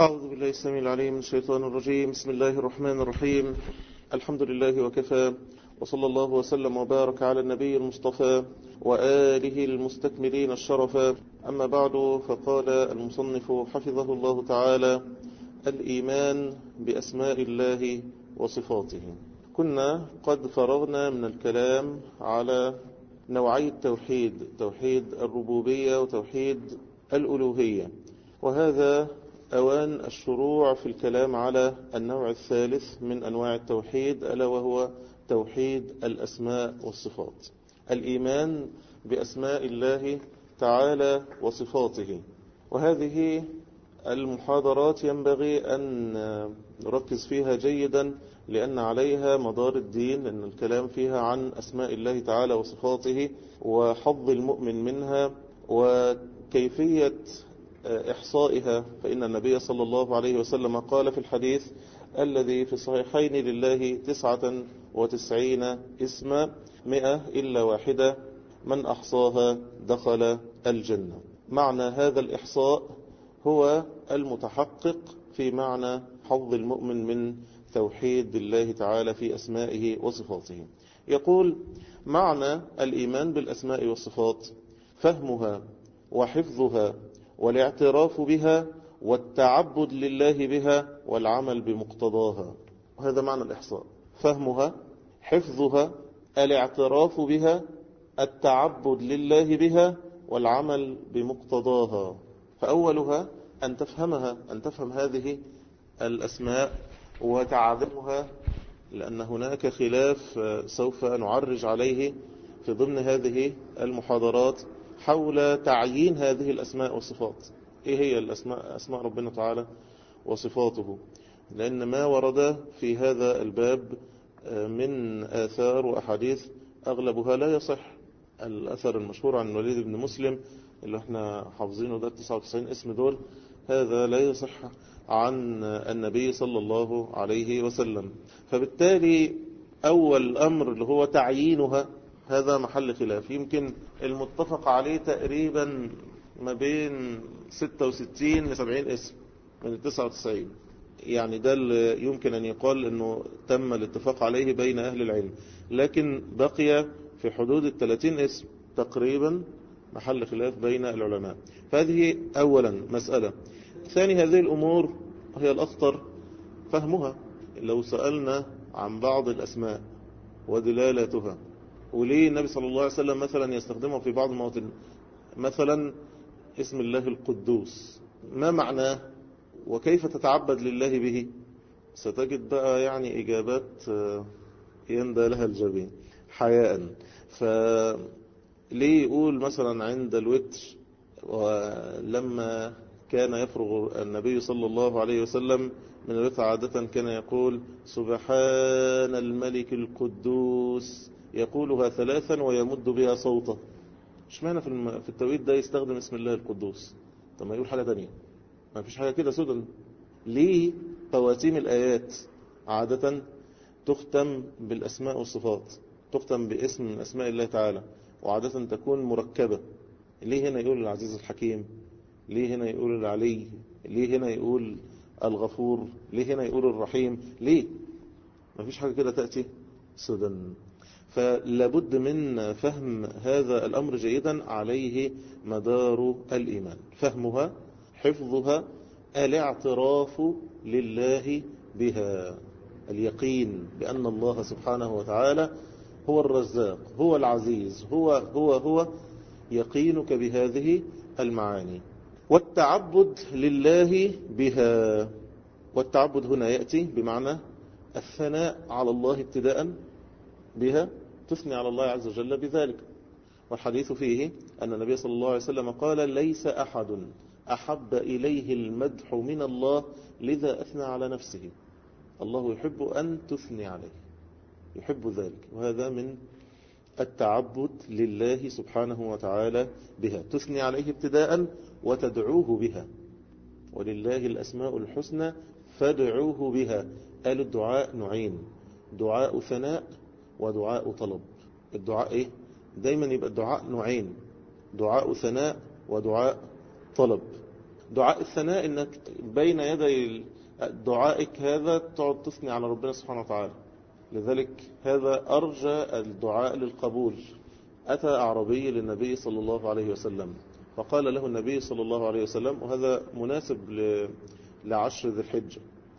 أعوذ بالله السميع العليم من الشيطان الرجيم بسم الله الرحمن الرحيم الحمد لله وكفى وصلى الله وسلم وبارك على النبي المصطفى وآله المستكملين الشرفا أما بعد فقال المصنف حفظه الله تعالى الإيمان بأسماء الله وصفاته كنا قد فرغنا من الكلام على نوعي التوحيد توحيد الربوبية وتوحيد الألوهية وهذا أوان الشروع في الكلام على النوع الثالث من أنواع التوحيد ألا وهو توحيد الأسماء والصفات الإيمان بأسماء الله تعالى وصفاته وهذه المحاضرات ينبغي أن نركز فيها جيدا لأن عليها مدار الدين لأن الكلام فيها عن أسماء الله تعالى وصفاته وحظ المؤمن منها وكيفية إحصائها فإن النبي صلى الله عليه وسلم قال في الحديث الذي في الصحيحين لله تسعة وتسعين اسما مئة إلا واحدة من أحصاها دخل الجنة معنى هذا الإحصاء هو المتحقق في معنى حظ المؤمن من توحيد الله تعالى في أسمائه وصفاته يقول معنى الإيمان بالأسماء والصفات فهمها وحفظها والاعتراف بها والتعبد لله بها والعمل بمقتضاها وهذا معنى الإحصاء فهمها حفظها الاعتراف بها التعبد لله بها والعمل بمقتضاها فأولها أن تفهمها أن تفهم هذه الأسماء وتعظمها لأن هناك خلاف سوف نعرج عليه في ضمن هذه المحاضرات حول تعيين هذه الأسماء والصفات إيه هي الأسماء أسماء ربنا تعالى وصفاته لأن ما ورد في هذا الباب من آثار وأحاديث أغلبها لا يصح الأثر المشهور عن الوليد بن مسلم اللي احنا حافظينه ده 99 اسم دول هذا لا يصح عن النبي صلى الله عليه وسلم فبالتالي أول أمر اللي هو تعيينها هذا محل خلاف يمكن المتفق عليه تقريبا ما بين 66 ل 70 اسم من ال 99 يعني ده اللي يمكن أن يقال أنه تم الاتفاق عليه بين أهل العلم لكن بقي في حدود ال 30 اسم تقريبا محل خلاف بين العلماء فهذه أولا مسألة ثاني هذه الأمور هي الأخطر فهمها لو سألنا عن بعض الأسماء ودلالاتها وليه النبي صلى الله عليه وسلم مثلا يستخدمه في بعض المواطن مثلا اسم الله القدوس ما معناه وكيف تتعبد لله به ستجد بقى يعني إجابات يندى لها الجبين حياء فليه يقول مثلا عند الوتر ولما كان يفرغ النبي صلى الله عليه وسلم من الوتر عادة كان يقول سبحان الملك القدوس يقولها ثلاثا ويمد بها صوته مش معنى في التوقيت ده يستخدم اسم الله القدوس طب ما يقول حاجة تانية ما فيش حاجة كده سدى ليه خواتيم الآيات عادة تختم بالأسماء والصفات تختم باسم من أسماء الله تعالى وعادة تكون مركبة ليه هنا يقول العزيز الحكيم ليه هنا يقول العلي ليه هنا يقول الغفور ليه هنا يقول الرحيم ليه ما فيش حاجة كده تأتي سدى فلابد من فهم هذا الأمر جيدا عليه مدار الإيمان فهمها حفظها الاعتراف لله بها اليقين بأن الله سبحانه وتعالى هو الرزاق هو العزيز هو هو هو يقينك بهذه المعاني والتعبد لله بها والتعبد هنا يأتي بمعنى الثناء على الله ابتداء بها تثني على الله عز وجل بذلك والحديث فيه أن النبي صلى الله عليه وسلم قال ليس أحد أحب إليه المدح من الله لذا أثنى على نفسه الله يحب أن تثني عليه يحب ذلك وهذا من التعبد لله سبحانه وتعالى بها تثني عليه ابتداء وتدعوه بها ولله الأسماء الحسنى فادعوه بها قال الدعاء نوعين دعاء ثناء ودعاء طلب الدعاء ايه دايما يبقى الدعاء نوعين دعاء ثناء ودعاء طلب دعاء الثناء انك بين يدي دعائك هذا تقعد تثني على ربنا سبحانه وتعالى لذلك هذا أرجى الدعاء للقبول أتى أعربي للنبي صلى الله عليه وسلم فقال له النبي صلى الله عليه وسلم وهذا مناسب لعشر ذي الحجة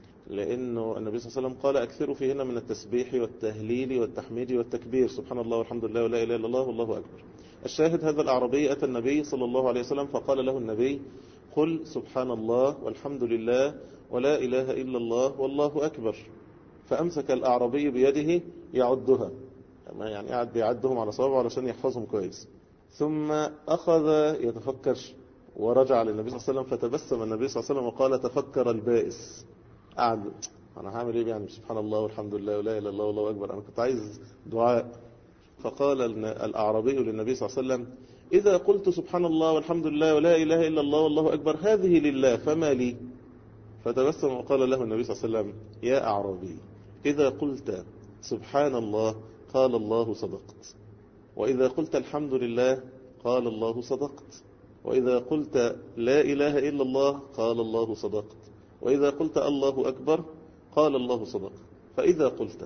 لأنه النبي صلى الله عليه وسلم قال أكثروا فيهن من التسبيح والتهليل والتحميد والتكبير سبحان الله والحمد لله ولا إله إلا الله والله أكبر الشاهد هذا الأعربي أتى النبي صلى الله عليه وسلم فقال له النبي قل سبحان الله والحمد لله ولا إله إلا الله والله أكبر فأمسك الأعربي بيده يعدها يعني قاعد بيعدهم على صوابه علشان يحفظهم كويس ثم أخذ يتفكر ورجع للنبي صلى الله عليه وسلم فتبسم النبي صلى الله عليه وسلم وقال تفكر البائس قعد أنا هعمل إيه يعني سبحان الله والحمد لله ولا إله إلا الله والله أكبر أنا كنت عايز دعاء فقال الأعرابي للنبي صلى الله عليه وسلم إذا قلت سبحان الله والحمد لله ولا إله إلا الله والله أكبر هذه لله فما لي فتبسم وقال له النبي صلى الله عليه وسلم يا أعرابي إذا قلت سبحان الله قال الله صدقت وإذا قلت الحمد لله قال الله صدقت وإذا قلت لا إله إلا الله قال الله صدقت وإذا قلت الله أكبر قال الله صدقت فإذا قلت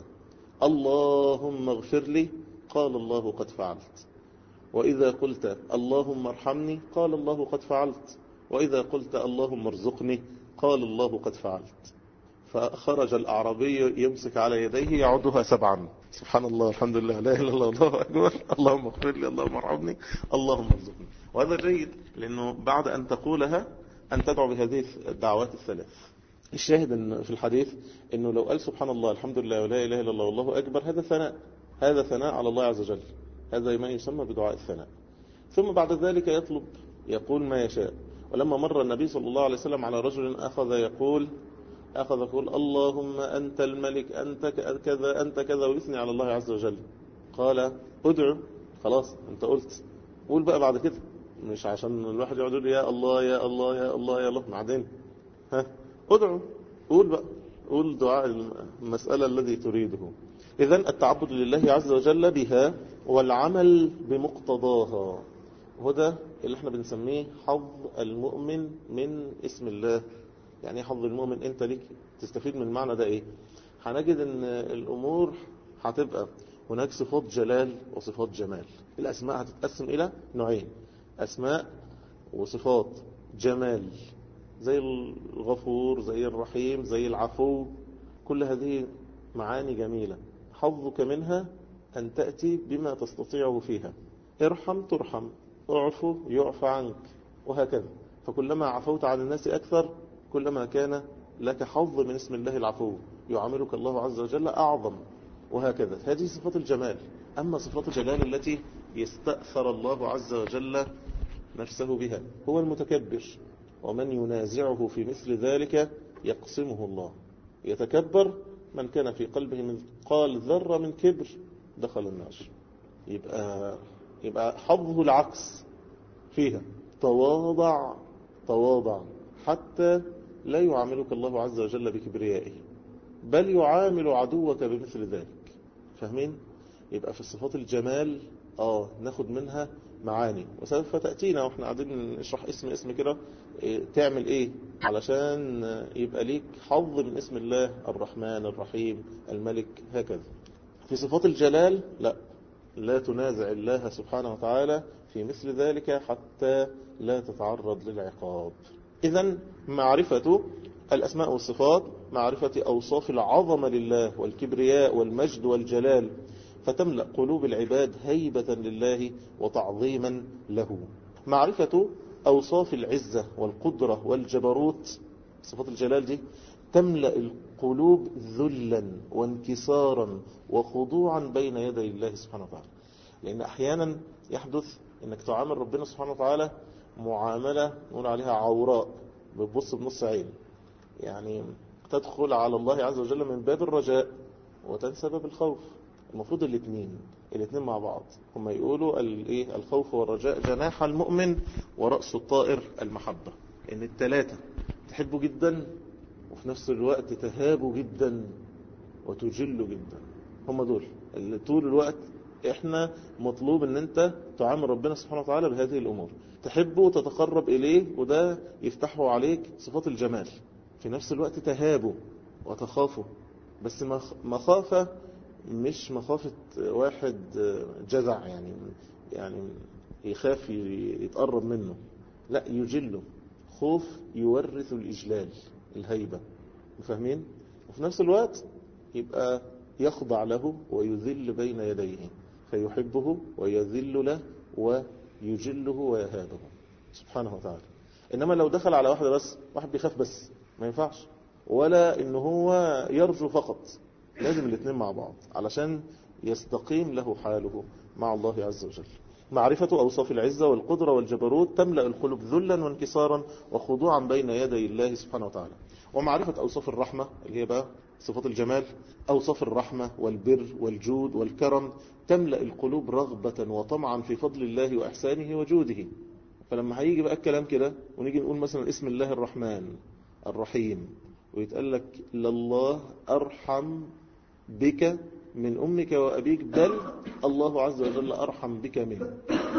اللهم اغفر لي قال الله قد فعلت وإذا قلت اللهم ارحمني قال الله قد فعلت وإذا قلت اللهم ارزقني قال الله قد فعلت فخرج الأعرابي يمسك على يديه يعودها سبعا سبحان الله الحمد لله لا إله إلا الله الله أكبر اللهم اغفر لي اللهم ارحمني اللهم ارزقني وهذا جيد لأنه بعد أن تقولها أن تدعو بهذه الدعوات الثلاث الشاهد إن في الحديث أنه لو قال سبحان الله الحمد لله ولا إله إلا الله والله أكبر هذا ثناء هذا ثناء على الله عز وجل هذا ما يسمى بدعاء الثناء ثم بعد ذلك يطلب يقول ما يشاء ولما مر النبي صلى الله عليه وسلم على رجل أخذ يقول أخذ يقول اللهم أنت الملك أنت كذا أنت كذا ويثني على الله عز وجل قال ادعو خلاص أنت قلت قول بقى بعد كده مش عشان الواحد يقعد يقول يا الله يا الله يا الله يا الله بعدين ها ادعو قول بقى قول دعاء المسألة الذي تريده إذا التعبد لله عز وجل بها والعمل بمقتضاها وده اللي احنا بنسميه حظ المؤمن من اسم الله يعني حظ المؤمن انت ليك تستفيد من المعنى ده ايه هنجد ان الامور هتبقى هناك صفات جلال وصفات جمال الاسماء هتتقسم الى نوعين اسماء وصفات جمال زي الغفور زي الرحيم زي العفو كل هذه معاني جميلة حظك منها أن تأتي بما تستطيعه فيها ارحم ترحم اعفو يعفى عنك وهكذا فكلما عفوت عن الناس أكثر كلما كان لك حظ من اسم الله العفو يعاملك الله عز وجل أعظم وهكذا هذه صفات الجمال أما صفات الجلال التي يستأثر الله عز وجل نفسه بها هو المتكبر ومن ينازعه في مثل ذلك يقسمه الله يتكبر من كان في قلبه مثقال ذرة من كبر دخل النار يبقى يبقى حظه العكس فيها تواضع تواضع حتى لا يعاملك الله عز وجل بكبريائه بل يعامل عدوك بمثل ذلك فاهمين يبقى في صفات الجمال اه ناخد منها معاني وسوف تأتينا واحنا قاعدين نشرح اسم اسم كده إيه تعمل ايه علشان يبقى ليك حظ من اسم الله الرحمن الرحيم الملك هكذا في صفات الجلال لا لا تنازع الله سبحانه وتعالى في مثل ذلك حتى لا تتعرض للعقاب إذا معرفة الأسماء والصفات معرفة أوصاف العظمة لله والكبرياء والمجد والجلال فتملأ قلوب العباد هيبة لله وتعظيما له معرفة أوصاف العزة والقدرة والجبروت صفات الجلال دي تملأ القلوب ذلا وانكسارا وخضوعا بين يدي الله سبحانه وتعالى لأن أحيانا يحدث أنك تعامل ربنا سبحانه وتعالى معاملة نقول عليها عوراء بتبص بنص عين يعني تدخل على الله عز وجل من باب الرجاء وتنسى باب الخوف المفروض الاثنين الاثنين مع بعض هم يقولوا الايه الخوف والرجاء جناح المؤمن ورأس الطائر المحبة ان الثلاثة تحبه جدا وفي نفس الوقت تهابه جدا وتجله جدا هم دول اللي طول الوقت احنا مطلوب ان انت تعامل ربنا سبحانه وتعالى بهذه الامور تحبه وتتقرب إليه وده يفتحه عليك صفات الجمال في نفس الوقت تهابه وتخافه بس مخافة مش مخافة واحد جزع يعني يعني يخاف يتقرب منه لا يجله خوف يورث الإجلال الهيبة فاهمين وفي نفس الوقت يبقى يخضع له ويذل بين يديه فيحبه ويذل له ويجله ويهابه سبحانه وتعالى إنما لو دخل على واحدة بس واحد بيخاف بس ما ينفعش ولا إن هو يرجو فقط لازم الاثنين مع بعض علشان يستقيم له حاله مع الله عز وجل معرفة أوصاف العزة والقدرة والجبروت تملأ القلوب ذلا وانكسارا وخضوعا بين يدي الله سبحانه وتعالى ومعرفة أوصاف الرحمة اللي هي بقى صفات الجمال أوصاف الرحمة والبر والجود والكرم تملأ القلوب رغبة وطمعا في فضل الله وإحسانه وجوده فلما هيجي بقى الكلام كده ونيجي نقول مثلا اسم الله الرحمن الرحيم ويتقال لك لله أرحم بك من أمك وأبيك بل الله عز وجل أرحم بك منه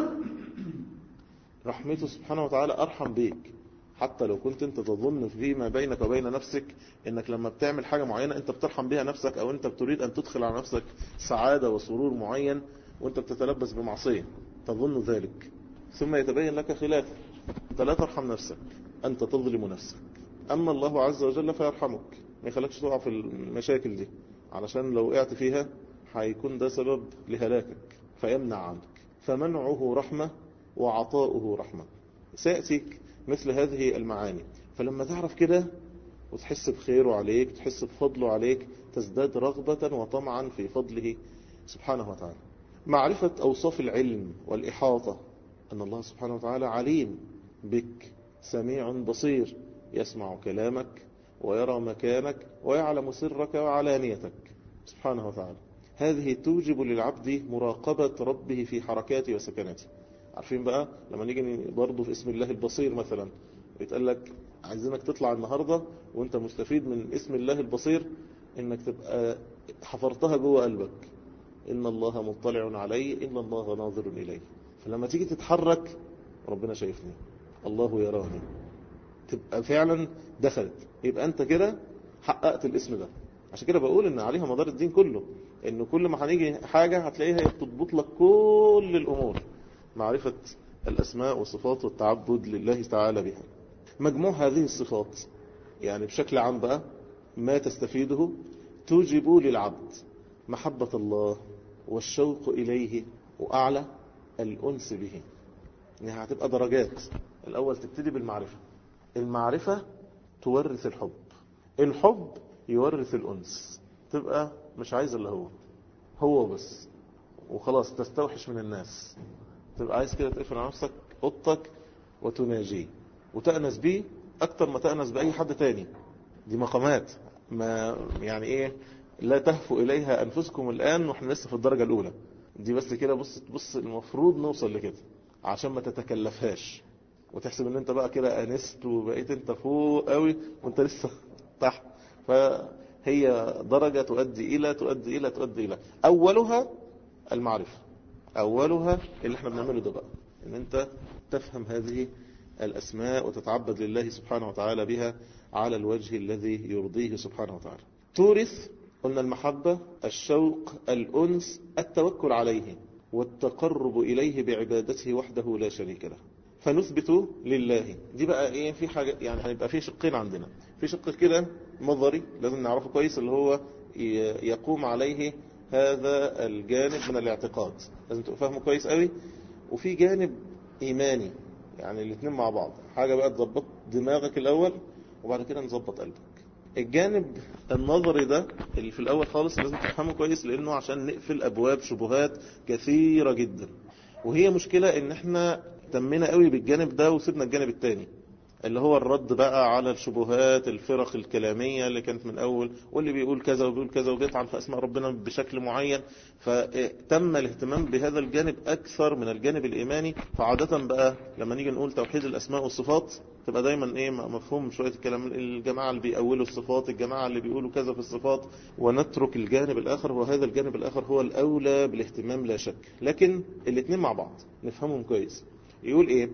رحمته سبحانه وتعالى أرحم بك حتى لو كنت انت تظن فيما بينك وبين نفسك انك لما بتعمل حاجة معينة انت بترحم بها نفسك او انت بتريد ان تدخل على نفسك سعادة وسرور معين وانت بتتلبس بمعصية تظن ذلك ثم يتبين لك خلاف انت لا ترحم نفسك انت تظلم نفسك اما الله عز وجل فيرحمك ما يخلكش تقع في المشاكل دي علشان لو وقعت فيها هيكون ده سبب لهلاكك فيمنع عنك فمنعه رحمة وعطاؤه رحمة سيأتيك مثل هذه المعاني فلما تعرف كده وتحس بخيره عليك تحس بفضله عليك تزداد رغبة وطمعا في فضله سبحانه وتعالى معرفة أوصاف العلم والإحاطة أن الله سبحانه وتعالى عليم بك سميع بصير يسمع كلامك ويرى مكانك ويعلم سرك وعلانيتك سبحانه وتعالى هذه توجب للعبد مراقبة ربه في حركاته وسكناته عارفين بقى لما نيجي برضه في اسم الله البصير مثلا يتقال لك عايزينك تطلع النهاردة وانت مستفيد من اسم الله البصير انك تبقى حفرتها جوه قلبك ان الله مطلع علي ان الله ناظر اليه فلما تيجي تتحرك ربنا شايفني الله يراني تبقى فعلا دخلت يبقى انت كده حققت الاسم ده عشان كده بقول ان عليها مدار الدين كله ان كل ما هنيجي حاجة هتلاقيها بتضبط لك كل الامور معرفة الاسماء والصفات والتعبد لله تعالى بها مجموع هذه الصفات يعني بشكل عام بقى ما تستفيده توجب للعبد محبة الله والشوق إليه وأعلى الأنس به إنها هتبقى درجات الأول تبتدي بالمعرفة المعرفة تورث الحب الحب يورث الأنس تبقى مش عايز اللي هو هو بس وخلاص تستوحش من الناس تبقى عايز كده تقفل على نفسك اوضتك وتناجيه وتأنس بيه أكتر ما تأنس بأي حد تاني دي مقامات ما يعني إيه لا تهفوا إليها أنفسكم الآن وإحنا لسه في الدرجة الأولى دي بس كده بص بص المفروض نوصل لكده عشان ما تتكلفهاش وتحسب ان انت بقى كده انست وبقيت انت فوق قوي وانت لسه تحت فهي درجة تؤدي الى تؤدي الى تؤدي الى اولها المعرفة اولها اللي احنا بنعمله ده بقى ان انت تفهم هذه الاسماء وتتعبد لله سبحانه وتعالى بها على الوجه الذي يرضيه سبحانه وتعالى تورث قلنا المحبة الشوق الأنس التوكل عليه والتقرب إليه بعبادته وحده لا شريك له فنثبت لله دي بقى ايه في حاجة يعني هيبقى في شقين عندنا في شق كده نظري لازم نعرفه كويس اللي هو يقوم عليه هذا الجانب من الاعتقاد لازم تبقى فاهمه كويس قوي وفي جانب ايماني يعني الاثنين مع بعض حاجة بقى تظبط دماغك الاول وبعد كده نظبط قلبك الجانب النظري ده اللي في الاول خالص لازم تفهمه كويس لانه عشان نقفل ابواب شبهات كثيرة جدا وهي مشكلة ان احنا تمينا قوي بالجانب ده وسيبنا الجانب التاني اللي هو الرد بقى على الشبهات الفرق الكلامية اللي كانت من أول واللي بيقول كذا وبيقول كذا وبيطعن في أسماء ربنا بشكل معين فتم الاهتمام بهذا الجانب أكثر من الجانب الإيماني فعادة بقى لما نيجي نقول توحيد الأسماء والصفات تبقى دايما ايه مفهوم شوية الكلام الجماعة اللي بيأولوا الصفات الجماعة اللي بيقولوا كذا في الصفات ونترك الجانب الآخر وهذا الجانب الآخر هو الأولى بالاهتمام لا شك لكن الاثنين مع بعض نفهمهم كويس يقول ايه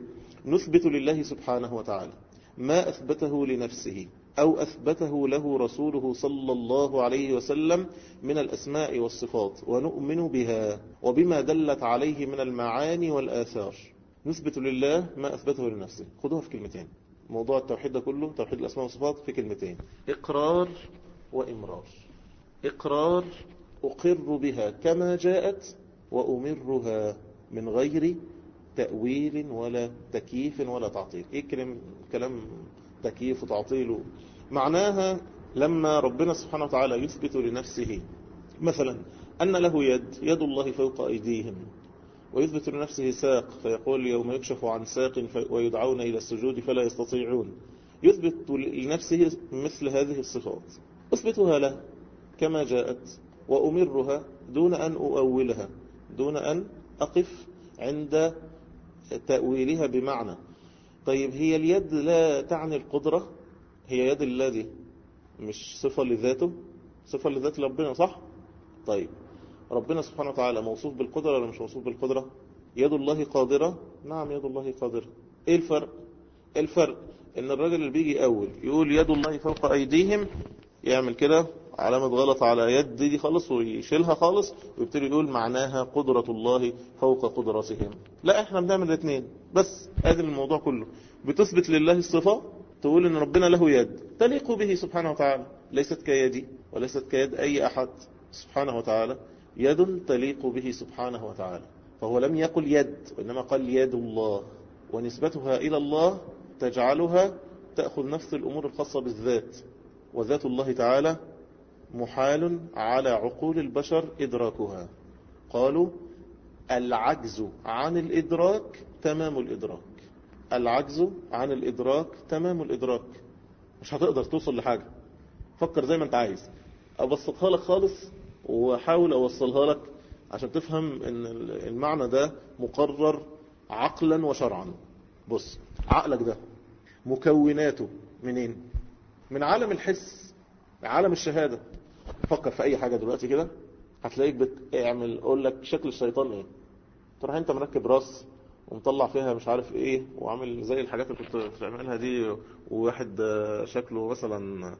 نثبت لله سبحانه وتعالى ما أثبته لنفسه أو أثبته له رسوله صلى الله عليه وسلم من الأسماء والصفات ونؤمن بها وبما دلت عليه من المعاني والآثار نثبت لله ما أثبته لنفسه خذوها في كلمتين موضوع التوحيد ده كله توحيد الأسماء والصفات في كلمتين إقرار وإمرار إقرار أقر بها كما جاءت وأمرها من غير تأويل ولا تكييف ولا تعطيل إيه كلام, كلام تكييف وتعطيل معناها لما ربنا سبحانه وتعالى يثبت لنفسه مثلا أن له يد يد الله فوق أيديهم ويثبت لنفسه ساق فيقول يوم يكشف عن ساق ويدعون إلى السجود فلا يستطيعون يثبت لنفسه مثل هذه الصفات أثبتها له كما جاءت وأمرها دون أن أؤولها دون أن أقف عند تأويلها بمعنى طيب هي اليد لا تعني القدرة هي يد الذي مش صفة لذاته صفة لذات ربنا صح طيب ربنا سبحانه وتعالى موصوف بالقدرة ولا مش موصوف بالقدرة يد الله قادرة نعم يد الله قادرة ايه الفرق الفرق ان الراجل اللي بيجي اول يقول يد الله فوق ايديهم يعمل كده علامة غلط على يد دي خالص ويشيلها خالص ويبتدي يقول معناها قدرة الله فوق قدرتهم لا احنا بنعمل الاثنين بس ادي الموضوع كله بتثبت لله الصفة تقول ان ربنا له يد تليق به سبحانه وتعالى ليست كيدي وليست كيد اي احد سبحانه وتعالى يد تليق به سبحانه وتعالى فهو لم يقل يد وإنما قال يد الله ونسبتها إلى الله تجعلها تأخذ نفس الأمور الخاصة بالذات وذات الله تعالى محال على عقول البشر إدراكها قالوا العجز عن الإدراك تمام الإدراك العجز عن الإدراك تمام الإدراك مش هتقدر توصل لحاجة فكر زي ما انت عايز أبسطها لك خالص وحاول أوصلها لك عشان تفهم ان المعنى ده مقرر عقلا وشرعا بص عقلك ده مكوناته منين من عالم الحس عالم الشهادة فكر في اي حاجة دلوقتي كده هتلاقيك بتعمل اقول لك شكل الشيطان ايه تروح انت مركب راس ومطلع فيها مش عارف ايه وعامل زي الحاجات اللي كنت بتعملها دي وواحد شكله مثلا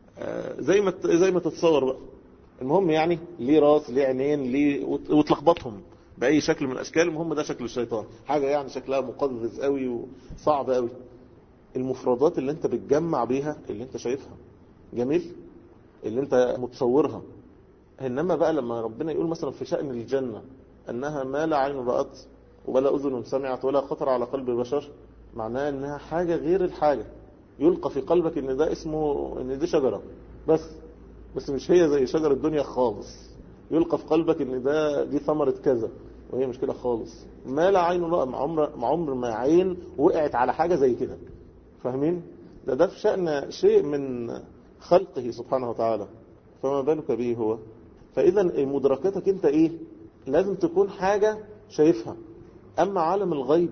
زي ما زي ما تتصور بقى المهم يعني ليه راس ليه عينين ليه وتلخبطهم بأي شكل من الأشكال المهم ده شكل الشيطان حاجة يعني شكلها مقزز قوي وصعب قوي المفردات اللي انت بتجمع بيها اللي انت شايفها جميل اللي انت متصورها انما بقى لما ربنا يقول مثلا في شأن الجنة انها ما لا عين رأت ولا أذن سمعت ولا خطر على قلب بشر معناها انها حاجة غير الحاجة يلقى في قلبك ان ده اسمه ان دي شجرة بس بس مش هي زي شجر الدنيا خالص يلقى في قلبك ان ده دي ثمرة كذا وهي مش كده خالص ما لا عين رأى مع عمر, مع عمر ما عين وقعت على حاجة زي كده فاهمين ده ده في شأن شيء من خلقه سبحانه وتعالى فما بالك به هو فإذا مدركاتك انت ايه لازم تكون حاجة شايفها أما عالم الغيب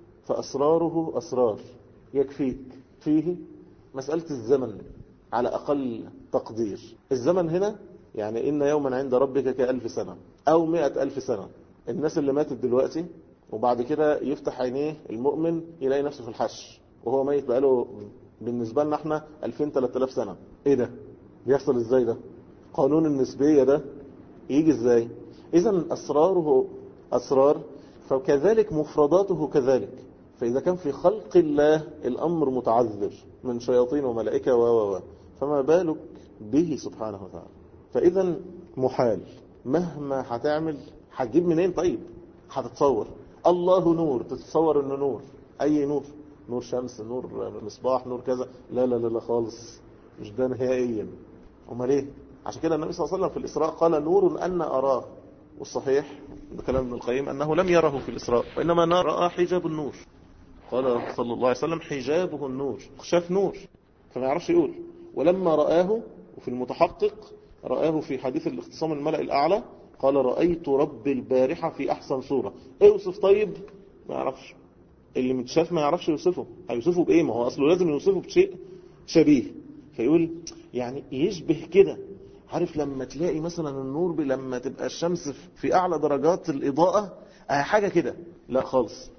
فأسراره أسرار يكفيك فيه مسألة الزمن على أقل تقدير الزمن هنا يعني إن يوما عند ربك كألف سنة أو مئة ألف سنة الناس اللي ماتت دلوقتي وبعد كده يفتح عينيه المؤمن يلاقي نفسه في الحش وهو ميت بقاله بالنسبة لنا احنا 2000-3000 سنة ايه ده بيحصل ازاي ده قانون النسبية ده يجي ازاي اذا اسراره اسرار فكذلك مفرداته كذلك فإذا كان في خلق الله الأمر متعذر من شياطين وملائكة و و فما بالك به سبحانه وتعالى فإذا محال مهما هتعمل هتجيب منين طيب هتتصور الله نور تتصور انه نور اي نور نور شمس نور مصباح نور كذا لا لا لا, لا خالص مش ده نهائيا امال ايه عشان كده النبي صلى الله عليه وسلم في الإسراء قال نور أن أراه والصحيح بكلام ابن القيم أنه لم يره في الإسراء وإنما رأى حجاب النور قال صلى الله عليه وسلم حجابه النور شاف نور فما يعرفش يقول ولما رآه وفي المتحقق رآه في حديث الاختصام الملأ الأعلى قال رأيت رب البارحة في أحسن صورة اوصف طيب ما يعرفش اللي متشاف ما يعرفش يوصفه هيوصفه بإيه ما هو أصله لازم يوصفه بشيء شبيه فيقول يعني يشبه كده عارف لما تلاقي مثلا النور لما تبقى الشمس في أعلى درجات الإضاءة حاجة كده لا خالص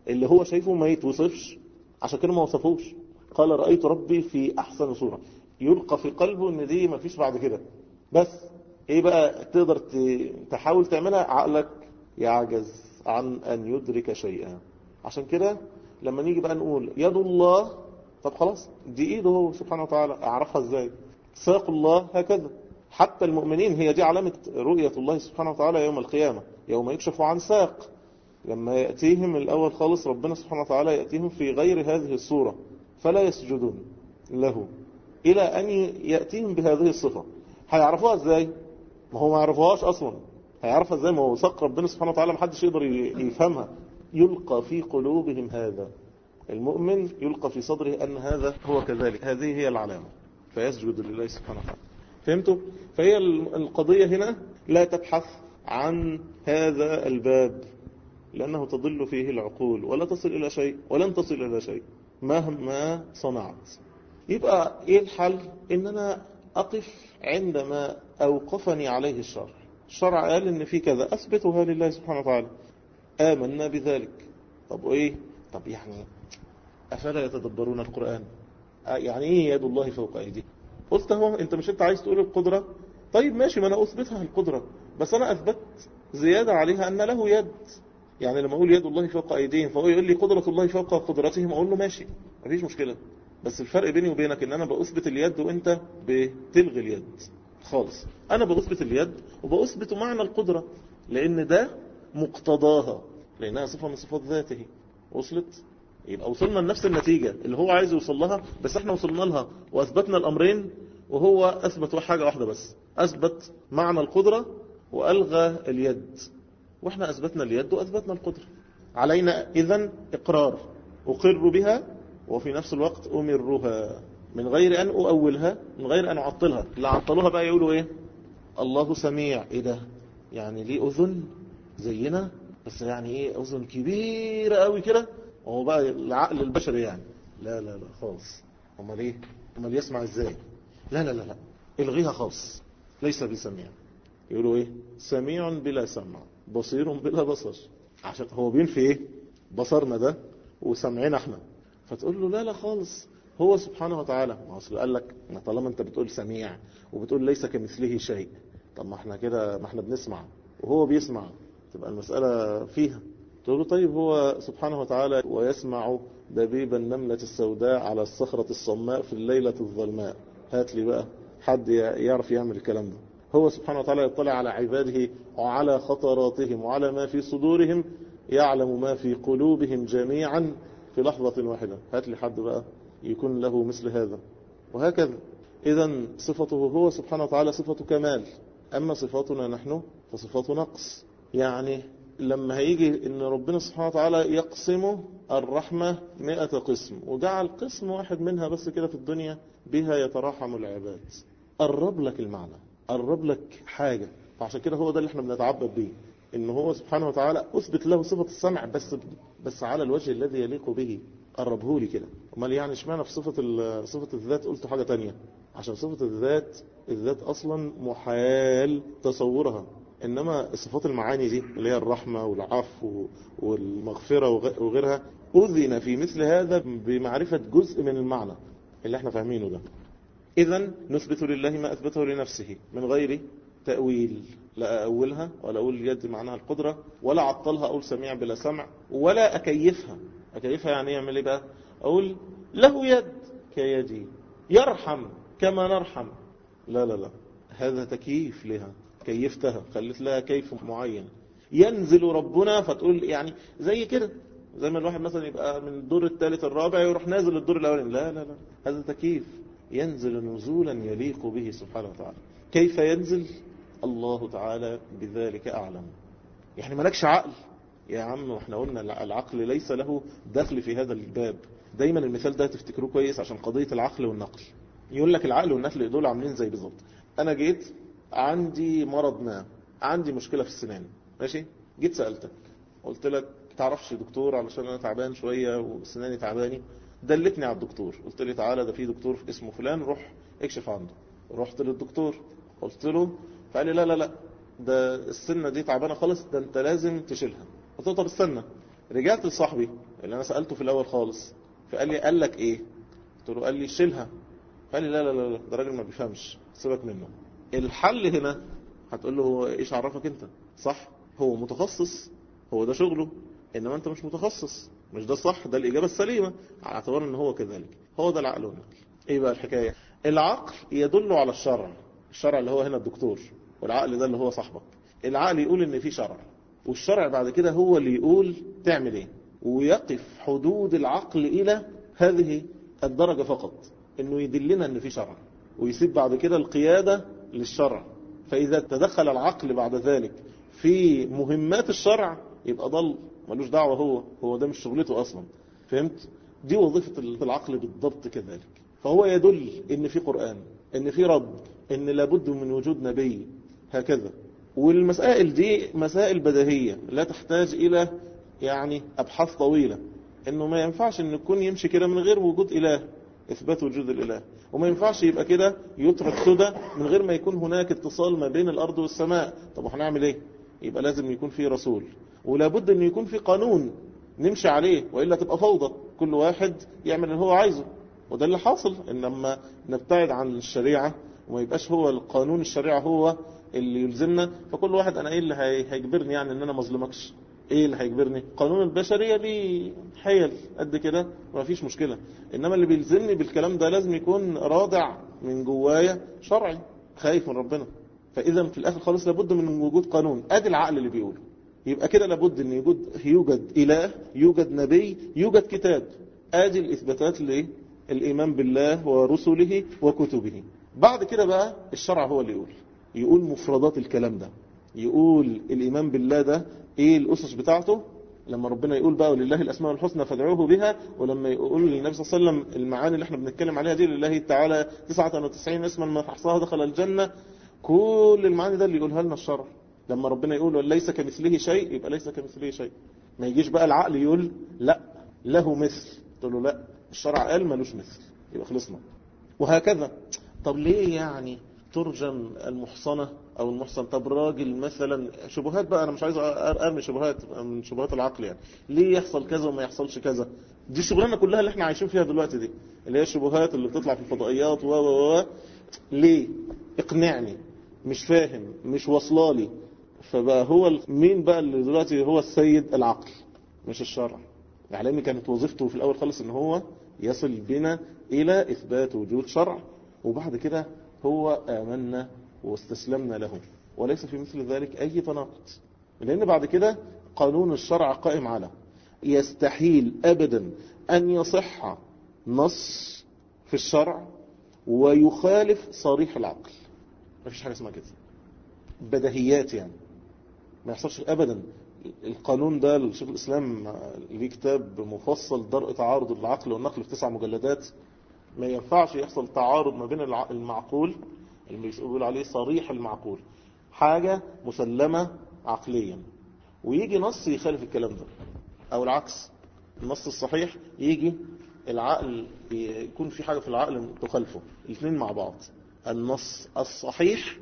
اللي هو شايفه ما يتوصفش عشان كده ما وصفوش قال رأيت ربي في أحسن صورة يلقى في قلبه ان دي ما فيش بعد كده بس ايه بقى تقدر تحاول تعملها عقلك يعجز عن ان يدرك شيئا عشان كده لما نيجي بقى نقول يد الله طب خلاص دي ايده هو سبحانه وتعالى اعرفها ازاي ساق الله هكذا حتى المؤمنين هي دي علامة رؤية الله سبحانه وتعالى يوم القيامة يوم يكشف عن ساق لما يأتيهم الأول خالص ربنا سبحانه وتعالى يأتيهم في غير هذه الصورة فلا يسجدون له إلى أن يأتيهم بهذه الصفة هيعرفوها ازاي ما هو ما يعرفوهاش أصلا هيعرفها ازاي ما هو ساق ربنا سبحانه وتعالى ما حدش يقدر يفهمها يلقى في قلوبهم هذا المؤمن يلقى في صدره أن هذا هو كذلك هذه هي العلامة فيسجد لله سبحانه وتعالى فهمتوا؟ فهي القضية هنا لا تبحث عن هذا الباب لأنه تضل فيه العقول ولا تصل إلى شيء ولن تصل إلى شيء مهما صنعت يبقى إيه الحل إن أنا أقف عندما أوقفني عليه الشرع الشرع قال إن في كذا أثبتها لله سبحانه وتعالى آمنا بذلك طب وإيه طب يعني أفلا يتدبرون القرآن يعني إيه يد الله فوق أيديهم قلت هو أنت مش أنت عايز تقول القدرة طيب ماشي ما أنا أثبتها القدرة بس أنا أثبت زيادة عليها أن له يد يعني لما أقول يد الله فوق أيديهم فهو يقول لي قدرة الله فوق قدرتهم أقول له ماشي مفيش مشكلة بس الفرق بيني وبينك ان انا بأثبت اليد وانت بتلغي اليد خالص انا بأثبت اليد وبأثبت معنى القدرة لان ده مقتضاها لانها صفة من صفات ذاته وصلت يبقى وصلنا لنفس النتيجة اللي هو عايز يوصل لها بس احنا وصلنا لها واثبتنا الامرين وهو اثبت حاجة واحدة بس اثبت معنى القدرة والغى اليد واحنا اثبتنا اليد واثبتنا القدرة علينا اذا اقرار اقر بها وفي نفس الوقت أمرها من غير أن أؤولها من غير أن أعطلها اللي عطلوها بقى يقولوا إيه الله سميع إيه ده يعني ليه أذن زينا بس يعني إيه أذن كبيرة قوي كده وهو بقى العقل البشري يعني لا لا لا خالص امال ايه امال يسمع ازاي لا لا لا لا الغيها خالص ليس بسميع يقولوا ايه سميع بلا سمع بصير بلا بصر عشان هو بينفي ايه بصرنا ده وسمعنا احنا فتقول له لا لا خالص هو سبحانه وتعالى ما اصل قال لك طالما انت بتقول سميع وبتقول ليس كمثله شيء طب ما احنا كده ما احنا بنسمع وهو بيسمع تبقى المسألة فيها تقول له طيب هو سبحانه وتعالى ويسمع دبيب النملة السوداء على الصخرة الصماء في الليلة الظلماء هات لي بقى حد يعرف يعمل الكلام ده هو سبحانه وتعالى يطلع على عباده وعلى خطراتهم وعلى ما في صدورهم يعلم ما في قلوبهم جميعا في لحظة واحدة هات لي حد بقى يكون له مثل هذا وهكذا إذا صفته هو سبحانه وتعالى صفة كمال أما صفاتنا نحن فصفات نقص يعني لما هيجي ان ربنا سبحانه وتعالى يقسم الرحمة مئة قسم وجعل قسم واحد منها بس كده في الدنيا بها يتراحم العباد قرب لك المعنى قرب لك حاجة فعشان كده هو ده اللي احنا بنتعبد بيه ان هو سبحانه وتعالى اثبت له صفة السمع بس بس على الوجه الذي يليق به قربه لي كده امال يعني اشمعنى في صفة صفة الذات قلت حاجة تانية عشان صفة الذات الذات اصلا محال تصورها انما صفات المعاني دي اللي هي الرحمة والعفو والمغفرة وغيرها اذن في مثل هذا بمعرفة جزء من المعنى اللي احنا فاهمينه ده اذا نثبت لله ما اثبته لنفسه من غير تأويل لا أولها ولا أقول اليد معناها القدرة ولا عطلها أقول سميع بلا سمع ولا أكيفها أكيفها يعني يعمل إيه بقى أقول له يد كيدي يرحم كما نرحم لا لا لا هذا تكييف لها كيفتها خليت لها كيف معين ينزل ربنا فتقول يعني زي كده زي ما الواحد مثلا يبقى من الدور الثالث الرابع يروح نازل للدور الأولاني لا لا لا هذا تكييف ينزل نزولا يليق به سبحانه وتعالى كيف ينزل الله تعالى بذلك أعلم يعني مالكش عقل يا عم احنا قلنا العقل ليس له دخل في هذا الباب دايما المثال ده تفتكروه كويس عشان قضية العقل والنقل يقول لك العقل والنقل دول عاملين زي بالظبط انا جيت عندي مرض ما عندي مشكلة في السنان ماشي جيت سألتك قلت لك تعرفش دكتور علشان انا تعبان شوية وسناني تعباني دلتني على الدكتور قلت لي تعالى ده في دكتور اسمه فلان روح اكشف عنده رحت للدكتور قلت له فقال لي لا لا لا ده السنة دي تعبانة خالص ده انت لازم تشيلها قلت له طب استنى رجعت لصاحبي اللي انا سألته في الاول خالص فقال لي قال لك ايه قلت له قال لي شيلها قال لي لا لا لا لا، ده راجل ما بيفهمش سيبك منه الحل هنا هتقول له هو ايش عرفك انت صح هو متخصص هو ده شغله انما انت مش متخصص مش ده الصح ده الاجابه السليمه على اعتبار ان هو كذلك هو ده العقل والنقل ايه بقى الحكايه العقل يدل على الشرع الشرع اللي هو هنا الدكتور والعقل ده اللي هو صاحبك العقل يقول ان في شرع والشرع بعد كده هو اللي يقول تعمل ايه ويقف حدود العقل الى هذه الدرجه فقط انه يدلنا ان في شرع ويسيب بعد كده القياده للشرع فاذا تدخل العقل بعد ذلك في مهمات الشرع يبقى ضل ملوش دعوه هو هو ده مش شغلته اصلا فهمت دي وظيفه العقل بالضبط كذلك فهو يدل ان في قران ان في رب ان لابد من وجود نبي هكذا والمسائل دي مسائل بديهيه لا تحتاج الى يعني ابحاث طويله انه ما ينفعش ان يكون يمشي كده من غير وجود اله اثبات وجود الاله وما ينفعش يبقى كده يترك سدى من غير ما يكون هناك اتصال ما بين الارض والسماء طب هنعمل ايه يبقى لازم يكون في رسول ولابد ان يكون في قانون نمشي عليه والا تبقى فوضى كل واحد يعمل اللي هو عايزه وده اللي حاصل ان لما نبتعد عن الشريعه وما يبقاش هو القانون الشريعه هو اللي يلزمنا فكل واحد انا ايه اللي هي- هيجبرني يعني ان انا ما اظلمكش ايه اللي هيجبرني قانون البشريه ليه حيل قد كده ما فيش مشكله انما اللي بيلزمني بالكلام ده لازم يكون رادع من جوايا شرعي خايف من ربنا فاذا في الاخر خالص لابد من وجود قانون ادي العقل اللي بيقوله يبقى كده لابد ان يوجد يوجد اله يوجد نبي يوجد كتاب ادي الاثباتات للايمان بالله ورسله وكتبه بعد كده بقى الشرع هو اللي يقول يقول مفردات الكلام ده يقول الايمان بالله ده ايه الاسس بتاعته لما ربنا يقول بقى ولله الاسماء الحسنى فادعوه بها ولما يقول للنبي صلى الله عليه وسلم المعاني اللي احنا بنتكلم عليها دي لله تعالى 99 اسما من احصاها دخل الجنه كل المعاني ده اللي يقولها لنا الشرع لما ربنا يقول ليس كمثله شيء يبقى ليس كمثله شيء ما يجيش بقى العقل يقول لا له مثل تقول له لا الشرع قال ملوش مثل يبقى خلصنا وهكذا طب ليه يعني ترجم المحصنة او المحصن طب راجل مثلا شبهات بقى انا مش عايز أر- ارمي شبهات من شبهات العقل يعني ليه يحصل كذا وما يحصلش كذا دي الشغلانه كلها اللي احنا عايشين فيها دلوقتي دي اللي هي الشبهات اللي بتطلع في الفضائيات و و و ليه اقنعني مش فاهم مش واصلالي فبقى هو ال- مين بقى اللي دلوقتي هو السيد العقل مش الشرع يعني لان كانت وظيفته في الاول خالص ان هو يصل بنا الى اثبات وجود شرع وبعد كده هو امنا واستسلمنا له وليس في مثل ذلك اي تناقض لان بعد كده قانون الشرع قائم على يستحيل ابدا ان يصح نص في الشرع ويخالف صريح العقل ما فيش حاجه اسمها كده بديهيات يعني ما يحصلش ابدا القانون ده لشيخ الاسلام ليه كتاب مفصل درء تعارض العقل والنقل في تسع مجلدات ما ينفعش يحصل تعارض ما بين الع- المعقول اللي بيقول عليه صريح المعقول حاجة مسلمة عقليا ويجي نص يخالف الكلام ده او العكس النص الصحيح يجي العقل يكون في حاجة في العقل تخالفه الاثنين مع بعض النص الصحيح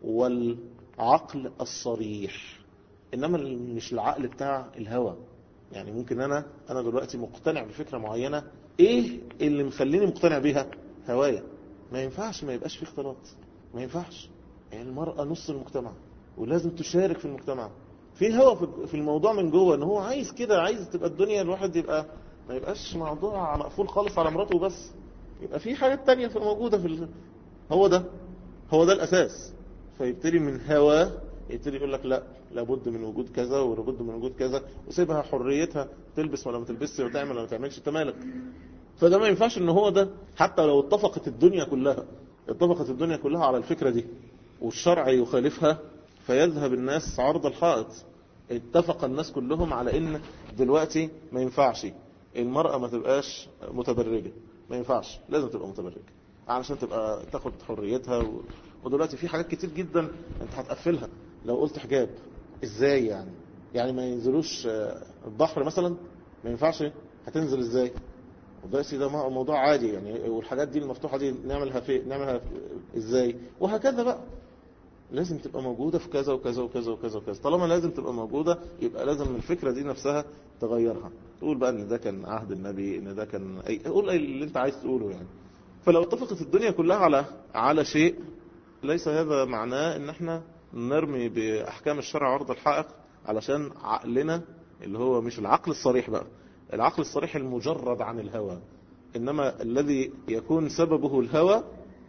والعقل الصريح انما مش العقل بتاع الهوى يعني ممكن انا انا دلوقتي مقتنع بفكره معينه ايه اللي مخليني مقتنع بيها هوايا ما ينفعش ما يبقاش في اختلاط ما ينفعش يعني المراه نص المجتمع ولازم تشارك في المجتمع في هوى في- في الموضوع من جوه ان هو عايز كده عايز تبقى الدنيا الواحد يبقى ما يبقاش موضوع مقفول خالص على مراته وبس يبقى في حاجات تانية في موجوده في ال... هو ده هو ده الاساس فيبتدي من هواه يبتدي يقول لك لا لابد من وجود كذا ولابد من وجود كذا وسيبها حريتها تلبس ولا ما تلبسش وتعمل ولا ما تعملش انت مالك فده ما ينفعش ان هو ده حتى لو اتفقت الدنيا كلها اتفقت الدنيا كلها على الفكرة دي والشرع يخالفها فيذهب الناس عرض الحائط اتفق الناس كلهم على ان دلوقتي ما ينفعش المرأة ما تبقاش متبرجة ما ينفعش لازم تبقى متبرجة علشان تبقى تاخد حريتها و... ودلوقتي في حاجات كتير جدا انت هتقفلها لو قلت حجاب ازاي يعني يعني ما ينزلوش آه، البحر مثلا ما ينفعش هتنزل ازاي وده ده مو- موضوع عادي يعني والحاجات دي المفتوحة دي نعملها في نعملها في ازاي وهكذا بقى لازم تبقى موجودة في كذا وكذا وكذا وكذا وكذا طالما لازم تبقى موجودة يبقى لازم الفكرة دي نفسها تغيرها تقول بقى ان ده كان عهد النبي ان ده كان أي... قول أي اللي انت عايز تقوله يعني فلو اتفقت الدنيا كلها على على شيء ليس هذا معناه ان احنا نرمي بأحكام الشرع عرض الحائق علشان عقلنا اللي هو مش العقل الصريح بقى العقل الصريح المجرد عن الهوى إنما الذي يكون سببه الهوى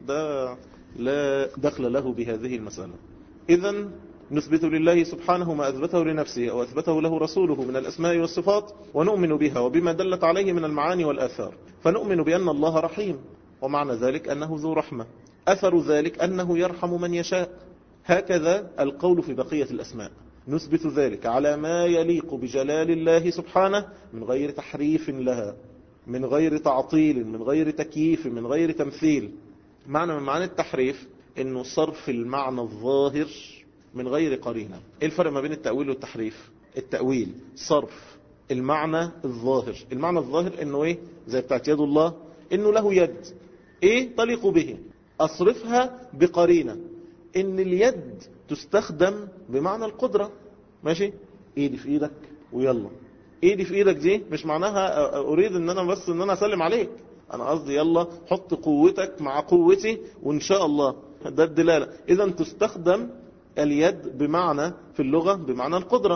ده لا دخل له بهذه المسألة إذا نثبت لله سبحانه ما أثبته لنفسه أو أثبته له رسوله من الأسماء والصفات ونؤمن بها وبما دلت عليه من المعاني والآثار فنؤمن بأن الله رحيم ومعنى ذلك أنه ذو رحمة أثر ذلك أنه يرحم من يشاء هكذا القول في بقية الأسماء نثبت ذلك على ما يليق بجلال الله سبحانه من غير تحريف لها من غير تعطيل من غير تكييف من غير تمثيل معنى من معنى التحريف انه صرف المعنى الظاهر من غير قرينة ايه الفرق ما بين التأويل والتحريف التأويل صرف المعنى الظاهر المعنى الظاهر انه ايه زي بتاعت يد الله انه له يد ايه تليق به اصرفها بقرينة ان اليد تستخدم بمعنى القدرة ماشي ايدي في ايدك ويلا ايدي في ايدك دي مش معناها اريد ان انا بس ان انا اسلم عليك انا قصدي يلا حط قوتك مع قوتي وان شاء الله ده الدلالة اذا تستخدم اليد بمعنى في اللغة بمعنى القدرة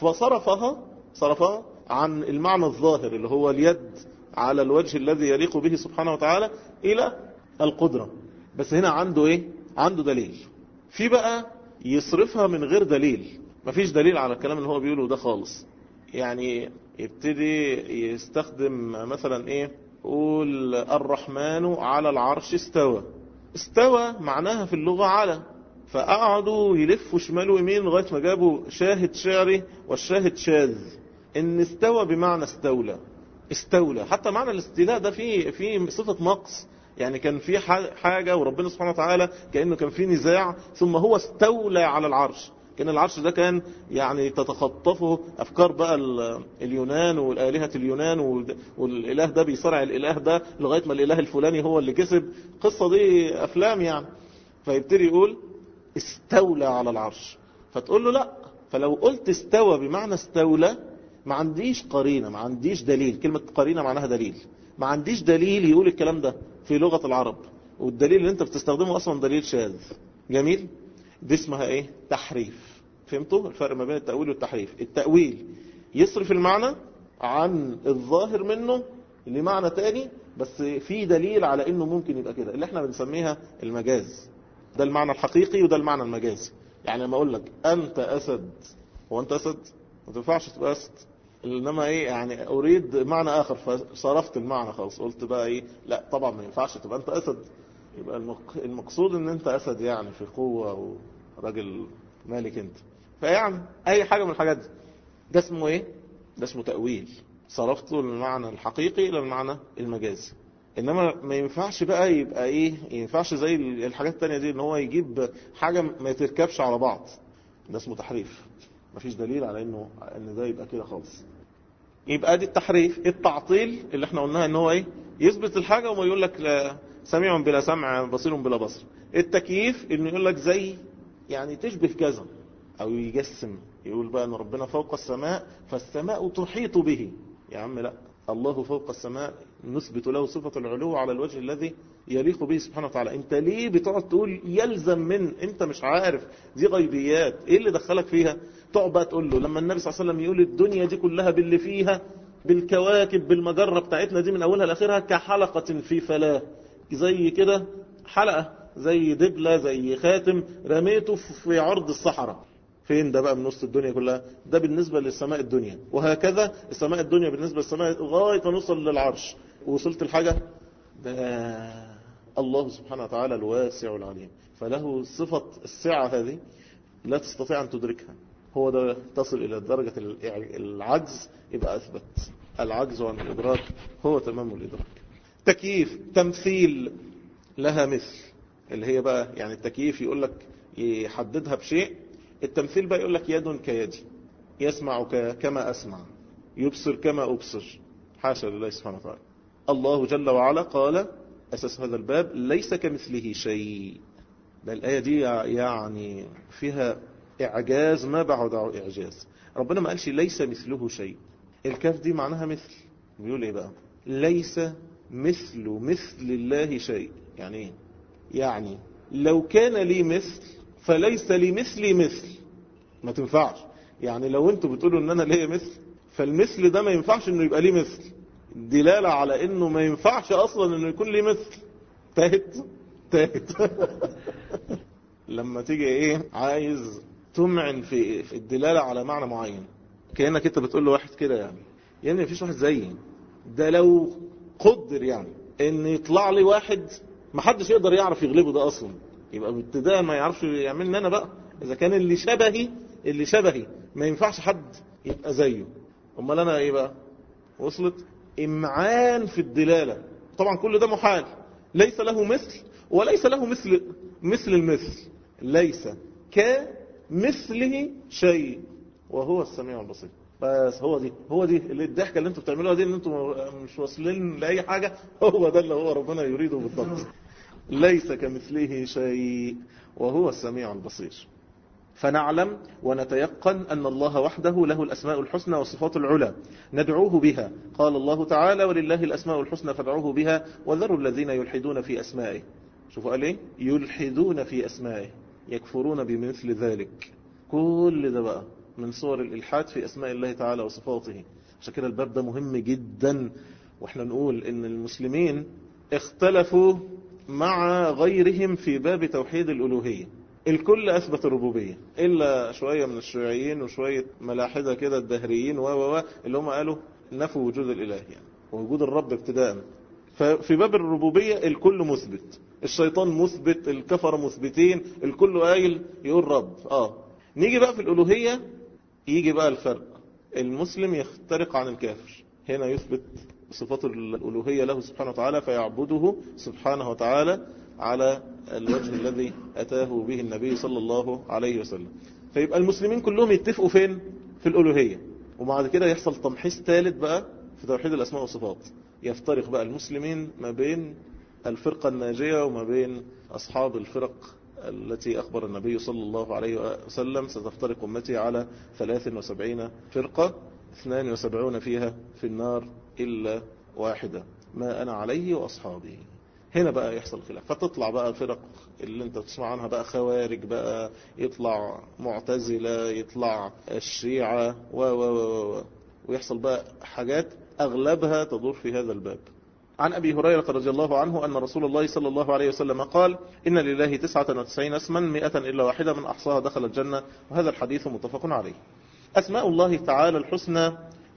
فصرفها صرفها عن المعنى الظاهر اللي هو اليد على الوجه الذي يليق به سبحانه وتعالى الى القدرة بس هنا عنده ايه عنده دليل في بقى يصرفها من غير دليل مفيش دليل على الكلام اللي هو بيقوله ده خالص يعني يبتدي يستخدم مثلا ايه قول الرحمن على العرش استوى استوى معناها في اللغة على فقعدوا يلفوا شمال ويمين لغاية ما جابوا شاهد شعري والشاهد شاذ ان استوى بمعنى استولى استولى حتى معنى الاستيلاء ده فيه في صفة نقص يعني كان في حاجة وربنا سبحانه وتعالى كأنه كان في نزاع ثم هو استولى على العرش كان العرش ده كان يعني تتخطفه أفكار بقى اليونان والآلهة اليونان والإله ده بيصارع الإله ده لغاية ما الإله الفلاني هو اللي كسب قصة دي أفلام يعني فيبتدي يقول استولى على العرش فتقول له لا فلو قلت استوى بمعنى استولى ما عنديش قرينة ما عنديش دليل كلمة قرينة معناها دليل ما عنديش دليل يقول الكلام ده في لغة العرب والدليل اللي انت بتستخدمه اصلا دليل شاذ جميل دي اسمها ايه تحريف فهمتوا الفرق ما بين التأويل والتحريف التأويل يصرف المعنى عن الظاهر منه لمعنى تاني بس في دليل على انه ممكن يبقى كده اللي احنا بنسميها المجاز ده المعنى الحقيقي وده المعنى المجازي يعني لما اقول لك انت اسد هو انت اسد ما تنفعش تبقى اسد انما ايه يعني اريد معنى اخر فصرفت المعنى خلاص قلت بقى ايه لا طبعا ما ينفعش تبقى انت اسد يبقى المقصود ان انت اسد يعني في قوة وراجل مالك انت فيعني اي حاجة من الحاجات دي ده اسمه ايه ده اسمه تأويل صرفته المعنى الحقيقي الى المعنى المجازي انما ما ينفعش بقى يبقى ايه ينفعش زي الحاجات التانية دي ان هو يجيب حاجة ما تركبش على بعض ده اسمه تحريف مفيش دليل على انه ان ده يبقى كده خالص يبقى دي التحريف التعطيل اللي احنا قلناها ان هو ايه يثبت الحاجة وما يقول لك لا سميع بلا سمع بصير بلا بصر التكييف انه يقول لك زي يعني تشبه كذا او يجسم يقول بقى ان ربنا فوق السماء فالسماء تحيط به يا عم لا الله فوق السماء نثبت له صفة العلو على الوجه الذي يليق به سبحانه وتعالى انت ليه بتقعد تقول يلزم من انت مش عارف دي غيبيات ايه اللي دخلك فيها تقعد بقى تقول له لما النبي صلى الله عليه وسلم يقول الدنيا دي كلها باللي فيها بالكواكب بالمجرة بتاعتنا دي من اولها لاخرها كحلقة في فلاة زي كده حلقة زي دبلة زي خاتم رميته في عرض الصحراء فين ده بقى من وسط الدنيا كلها ده بالنسبة للسماء الدنيا وهكذا السماء الدنيا بالنسبة للسماء لغاية ما نوصل للعرش وصلت الحاجة ده الله سبحانه وتعالى الواسع العليم فله صفة السعة هذه لا تستطيع أن تدركها هو ده تصل إلى درجة العجز يبقى أثبت العجز عن الإدراك هو تمام الإدراك تكييف تمثيل لها مثل اللي هي بقى يعني التكييف يقول لك يحددها بشيء التمثيل بقى يقول لك يد كيدي يسمع كما أسمع يبصر كما أبصر حاشا لله سبحانه وتعالى الله جل وعلا قال أساس هذا الباب ليس كمثله شيء ده الآية دي يعني فيها إعجاز ما بعد إعجاز ربنا ما قالش ليس مثله شيء الكاف دي معناها مثل بيقول ايه بقى ليس مثل مثل الله شيء يعني ايه يعني لو كان لي مثل فليس لي مثلي مثل ما تنفعش يعني لو انتوا بتقولوا ان انا ليا مثل فالمثل ده ما ينفعش انه يبقى ليه مثل دلالة على انه ما ينفعش اصلا انه يكون ليه مثل تاهت تاهت لما تيجي ايه عايز تمعن في في الدلالة على معنى معين كأنك انت بتقول له واحد كده يعني يعني مفيش واحد زيي ده لو قدر يعني ان يطلع لي واحد ما حدش يقدر يعرف يغلبه ده اصلا يبقى بالابتداء ما يعرفش يعملني انا بقى اذا كان اللي شبهي اللي شبهي ما ينفعش حد يبقى زيه امال انا ايه بقى وصلت امعان في الدلالة طبعا كل ده محال ليس له مثل وليس له مثل مثل المثل ليس كمثله شيء وهو السميع البصير بس هو دي هو دي اللي الضحكه اللي انتوا بتعملوها دي ان انتوا مش واصلين لاي حاجه هو ده اللي هو ربنا يريده بالضبط ليس كمثله شيء وهو السميع البصير فنعلم ونتيقن أن الله وحده له الأسماء الحسنى والصفات العلى ندعوه بها قال الله تعالى ولله الأسماء الحسنى فادعوه بها وذروا الذين يلحدون في أسمائه شوفوا قال ايه يلحدون في أسمائه يكفرون بمثل ذلك كل ده بقى من صور الإلحاد في أسماء الله تعالى وصفاته عشان كده الباب ده مهم جدا واحنا نقول ان المسلمين اختلفوا مع غيرهم في باب توحيد الألوهية الكل أثبت الربوبية إلا شوية من الشيوعيين وشوية ملاحدة كده الدهريين و و اللي هم قالوا نفوا وجود الإله يعني ووجود الرب ابتداء ففي باب الربوبية الكل مثبت الشيطان مثبت الكفر مثبتين الكل قايل يقول رب آه نيجي بقى في الألوهية يجي بقى الفرق المسلم يخترق عن الكافر هنا يثبت صفات الألوهية له سبحانه وتعالى فيعبده سبحانه وتعالى على الوجه الذي أتاه به النبي صلى الله عليه وسلم فيبقى المسلمين كلهم يتفقوا فين في الألوهية وبعد كده يحصل تمحيص ثالث بقى في توحيد الأسماء والصفات يفترق بقى المسلمين ما بين الفرقة الناجية وما بين أصحاب الفرق التي أخبر النبي صلى الله عليه وسلم ستفترق أمتي على 73 فرقة 72 فيها في النار إلا واحدة ما أنا عليه وأصحابي هنا بقى يحصل خلاف فتطلع بقى الفرق اللي انت بتسمع عنها بقى خوارج بقى يطلع معتزلة يطلع الشيعة و و و و ويحصل بقى حاجات أغلبها تدور في هذا الباب عن أبي هريرة رضي الله عنه أن رسول الله صلى الله عليه وسلم قال إن لله تسعة وتسعين اسما مئة إلا واحدة من أحصاها دخل الجنة وهذا الحديث متفق عليه أسماء الله تعالى الحسنى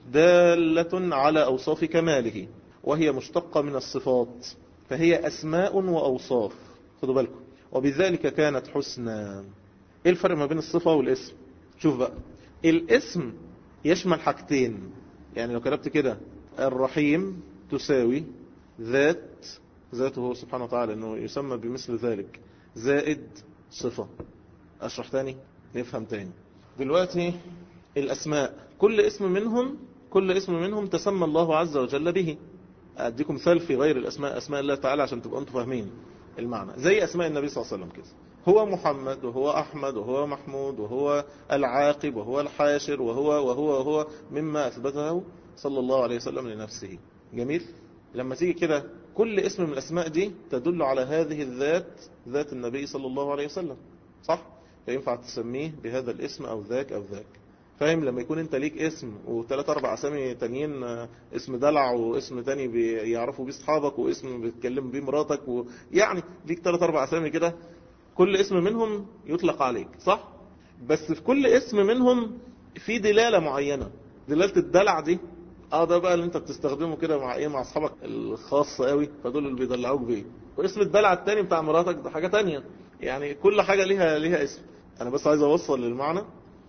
دالة على أوصاف كماله وهي مشتقة من الصفات فهي أسماء وأوصاف خدوا بالكم وبذلك كانت حسنى إيه الفرق ما بين الصفة والاسم شوف بقى الاسم يشمل حاجتين يعني لو كتبت كده الرحيم تساوي ذات ذاته هو سبحانه وتعالى انه يسمى بمثل ذلك زائد صفة اشرح تاني نفهم تاني دلوقتي الاسماء كل اسم منهم كل اسم منهم تسمى الله عز وجل به اديكم مثال في غير الاسماء اسماء الله تعالى عشان تبقوا انتم فاهمين المعنى زي اسماء النبي صلى الله عليه وسلم كده هو محمد وهو احمد وهو محمود وهو العاقب وهو الحاشر وهو وهو وهو مما اثبته صلى الله عليه وسلم لنفسه جميل لما تيجي كده كل اسم من الاسماء دي تدل على هذه الذات ذات النبي صلى الله عليه وسلم صح فينفع تسميه بهذا الاسم او ذاك او ذاك فاهم لما يكون انت ليك اسم وثلاث اربع اسامي تانيين اسم دلع واسم تاني بيعرفوا بيه اصحابك واسم بيتكلم بيه مراتك ويعني ليك ثلاث اربع اسامي كده كل اسم منهم يطلق عليك صح بس في كل اسم منهم في دلالة معينة دلالة الدلع دي اه ده بقى اللي انت بتستخدمه كده مع ايه مع اصحابك الخاصة قوي فدول اللي بيدلعوك بيه واسم الدلع التاني بتاع مراتك ده حاجة تانية يعني كل حاجة ليها ليها اسم انا بس عايز اوصل للمعنى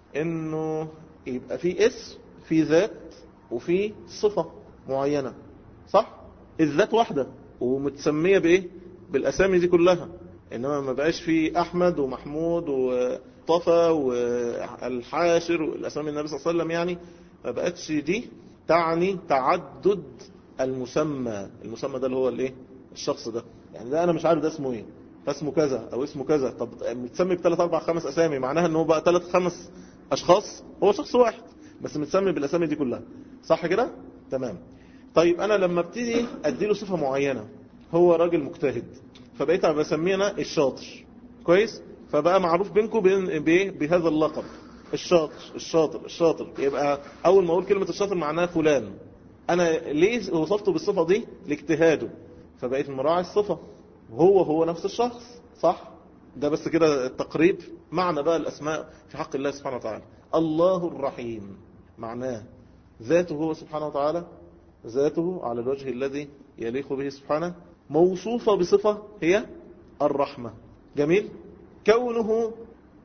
انه يبقى في اسم في ذات وفي صفة معينة صح الذات واحدة ومتسمية بايه بالاسامي دي كلها انما ما بقاش في احمد ومحمود وطفى والحاشر والاسامي النبي صلى الله عليه وسلم يعني ما بقتش دي تعني تعدد المسمى المسمى ده اللي هو الايه الشخص ده يعني ده انا مش عارف ده اسمه ايه فاسمه كذا او اسمه كذا طب متسمي بثلاث اربع خمس اسامي معناها ان هو بقى ثلاث خمس اشخاص هو شخص واحد بس متسمي بالاسامي دي كلها صح كده تمام طيب انا لما ابتدي اديله صفه معينه هو راجل مجتهد فبقيت بسميه انا الشاطر كويس فبقى معروف بينكم بهذا اللقب الشاطر الشاطر الشاطر يبقى اول ما اقول كلمه الشاطر معناها فلان انا ليه وصفته بالصفه دي لاجتهاده فبقيت مراعي الصفه هو هو نفس الشخص صح ده بس كده التقريب معنى بقى الاسماء في حق الله سبحانه وتعالى الله الرحيم معناه ذاته هو سبحانه وتعالى ذاته على الوجه الذي يليق به سبحانه موصوفة بصفة هي الرحمة جميل كونه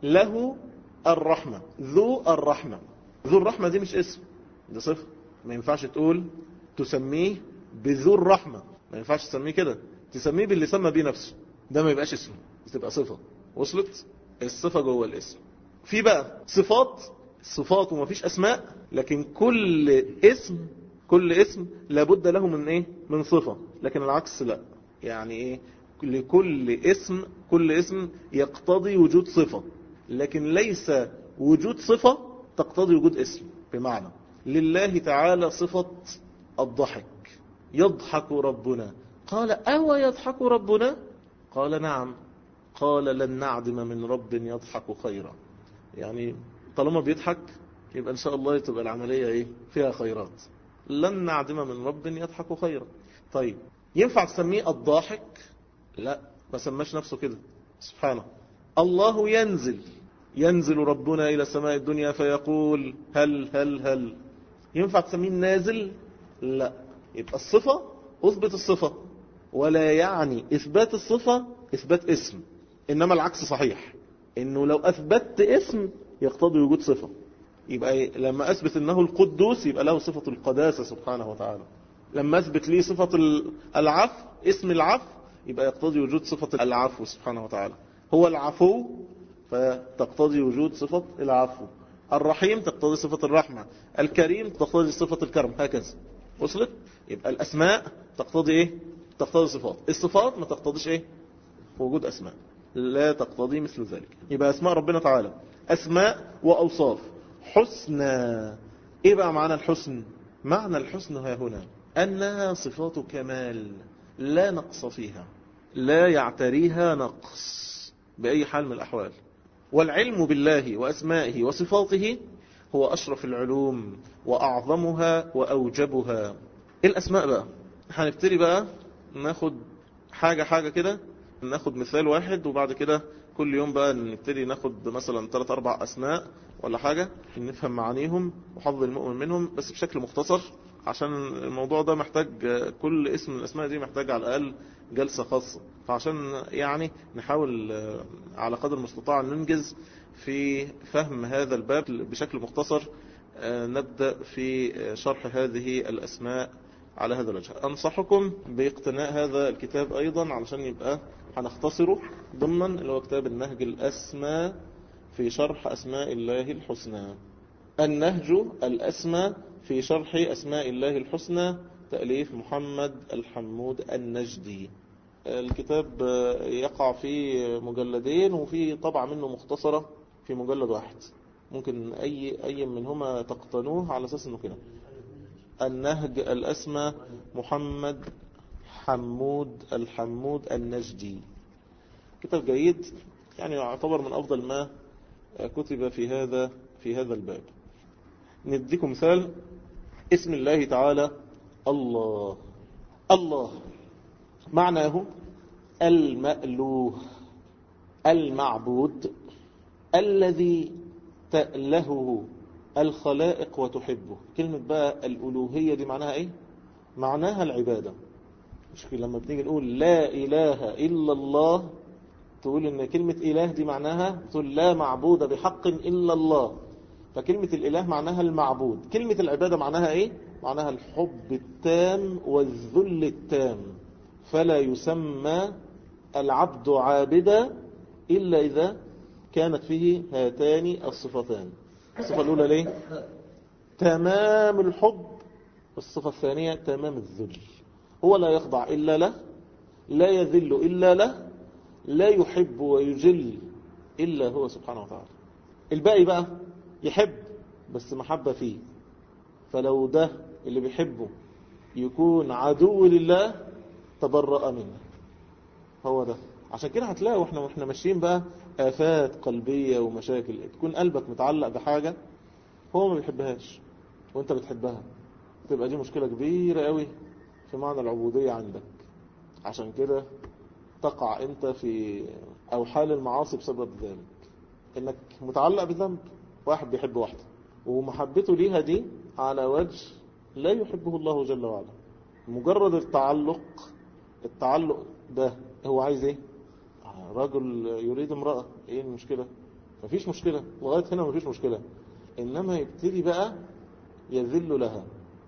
له الرحمة ذو الرحمة ذو الرحمة دي مش اسم ده صفة ما ينفعش تقول تسميه بذو الرحمة ما ينفعش تسميه كده تسميه باللي سمى بيه نفسه ده ما يبقاش اسم تبقى صفة وصلت الصفة جوه الاسم في بقى صفات صفات وما فيش اسماء لكن كل اسم كل اسم لابد له من ايه من صفة لكن العكس لا يعني ايه لكل اسم كل اسم يقتضي وجود صفة لكن ليس وجود صفة تقتضي وجود اسم بمعنى لله تعالى صفة الضحك يضحك ربنا قال أو يضحك ربنا قال نعم قال لن نعدم من رب يضحك خيرا يعني طالما بيضحك يبقى إن شاء الله تبقى العملية إيه فيها خيرات لن نعدم من رب يضحك خيرا طيب ينفع تسميه الضاحك لا ما سماش نفسه كده سبحانه الله ينزل ينزل ربنا إلى السماء الدنيا فيقول هل هل هل ينفع تسميه النازل لا يبقى الصفة أثبت الصفة ولا يعني إثبات الصفة إثبات اسم إنما العكس صحيح إنه لو أثبت اسم يقتضي وجود صفة يبقى لما أثبت أنه القدوس يبقى له صفة القداسة سبحانه وتعالى لما أثبت لي صفة العفو اسم العفو يبقى يقتضي وجود صفة العفو سبحانه وتعالى هو العفو فتقتضي وجود صفة العفو الرحيم تقتضي صفة الرحمة الكريم تقتضي صفة الكرم هكذا وصلت يبقى الأسماء تقتضي إيه تقتضي صفات الصفات ما تقتضيش إيه وجود أسماء لا تقتضي مثل ذلك يبقى أسماء ربنا تعالى أسماء وأوصاف حسنى إيه بقى معنى الحسن معنى الحسن ها هنا أنها صفات كمال لا نقص فيها لا يعتريها نقص بأي حال من الأحوال والعلم بالله وأسمائه وصفاته هو أشرف العلوم وأعظمها وأوجبها الأسماء بقى هنبتدي بقى ناخد حاجة حاجة كده ناخد مثال واحد وبعد كده كل يوم بقى نبتدي ناخد مثلا ثلاث أربع أسماء ولا حاجة نفهم معانيهم وحظ المؤمن منهم بس بشكل مختصر عشان الموضوع ده محتاج كل اسم من الأسماء دي محتاج على الأقل جلسة خاصة فعشان يعني نحاول على قدر المستطاع ننجز في فهم هذا الباب بشكل مختصر نبدأ في شرح هذه الأسماء على هذا الوجه أنصحكم باقتناء هذا الكتاب أيضا علشان يبقى هنختصره ضمنا اللي هو كتاب النهج الأسمى في شرح أسماء الله الحسنى النهج الأسمى في شرح أسماء الله الحسنى تأليف محمد الحمود النجدي الكتاب يقع في مجلدين وفي طبعة منه مختصرة في مجلد واحد ممكن أي أي منهما تقتنوه على أساس أنه كده النهج الأسمى محمد حمود الحمود النجدي كتاب جيد يعني يعتبر من أفضل ما كتب في هذا في هذا الباب نديكم مثال اسم الله تعالى الله الله معناه المألوه المعبود الذي تألهه الخلائق وتحبه كلمة بقى الألوهية دي معناها ايه معناها العبادة مش لما بنيجي نقول لا إله إلا الله تقول ان كلمة إله دي معناها تقول لا معبود بحق إلا الله فكلمة الإله معناها المعبود كلمة العبادة معناها ايه معناها الحب التام والذل التام فلا يسمى العبد عابدا إلا إذا كانت فيه هاتان الصفتان الصفة الأولى ليه تمام الحب والصفة الثانية تمام الذل هو لا يخضع إلا له لا يذل إلا له لا يحب ويجل إلا هو سبحانه وتعالى الباقي بقى يحب بس محبة فيه فلو ده اللي بيحبه يكون عدو لله تبرأ منه هو ده عشان كده هتلاقوا احنا واحنا ماشيين بقى آفات قلبية ومشاكل تكون قلبك متعلق بحاجة هو ما بيحبهاش وانت بتحبها تبقى دي مشكلة كبيرة قوي في معنى العبودية عندك عشان كده تقع انت في او حال المعاصي بسبب ذلك انك متعلق بذنب واحد بيحب واحدة ومحبته ليها دي على وجه لا يحبه الله جل وعلا مجرد التعلق التعلق ده هو عايز ايه رجل يريد امرأة ايه المشكلة مفيش مشكلة لغاية هنا مفيش مشكلة انما يبتدي بقى يذل لها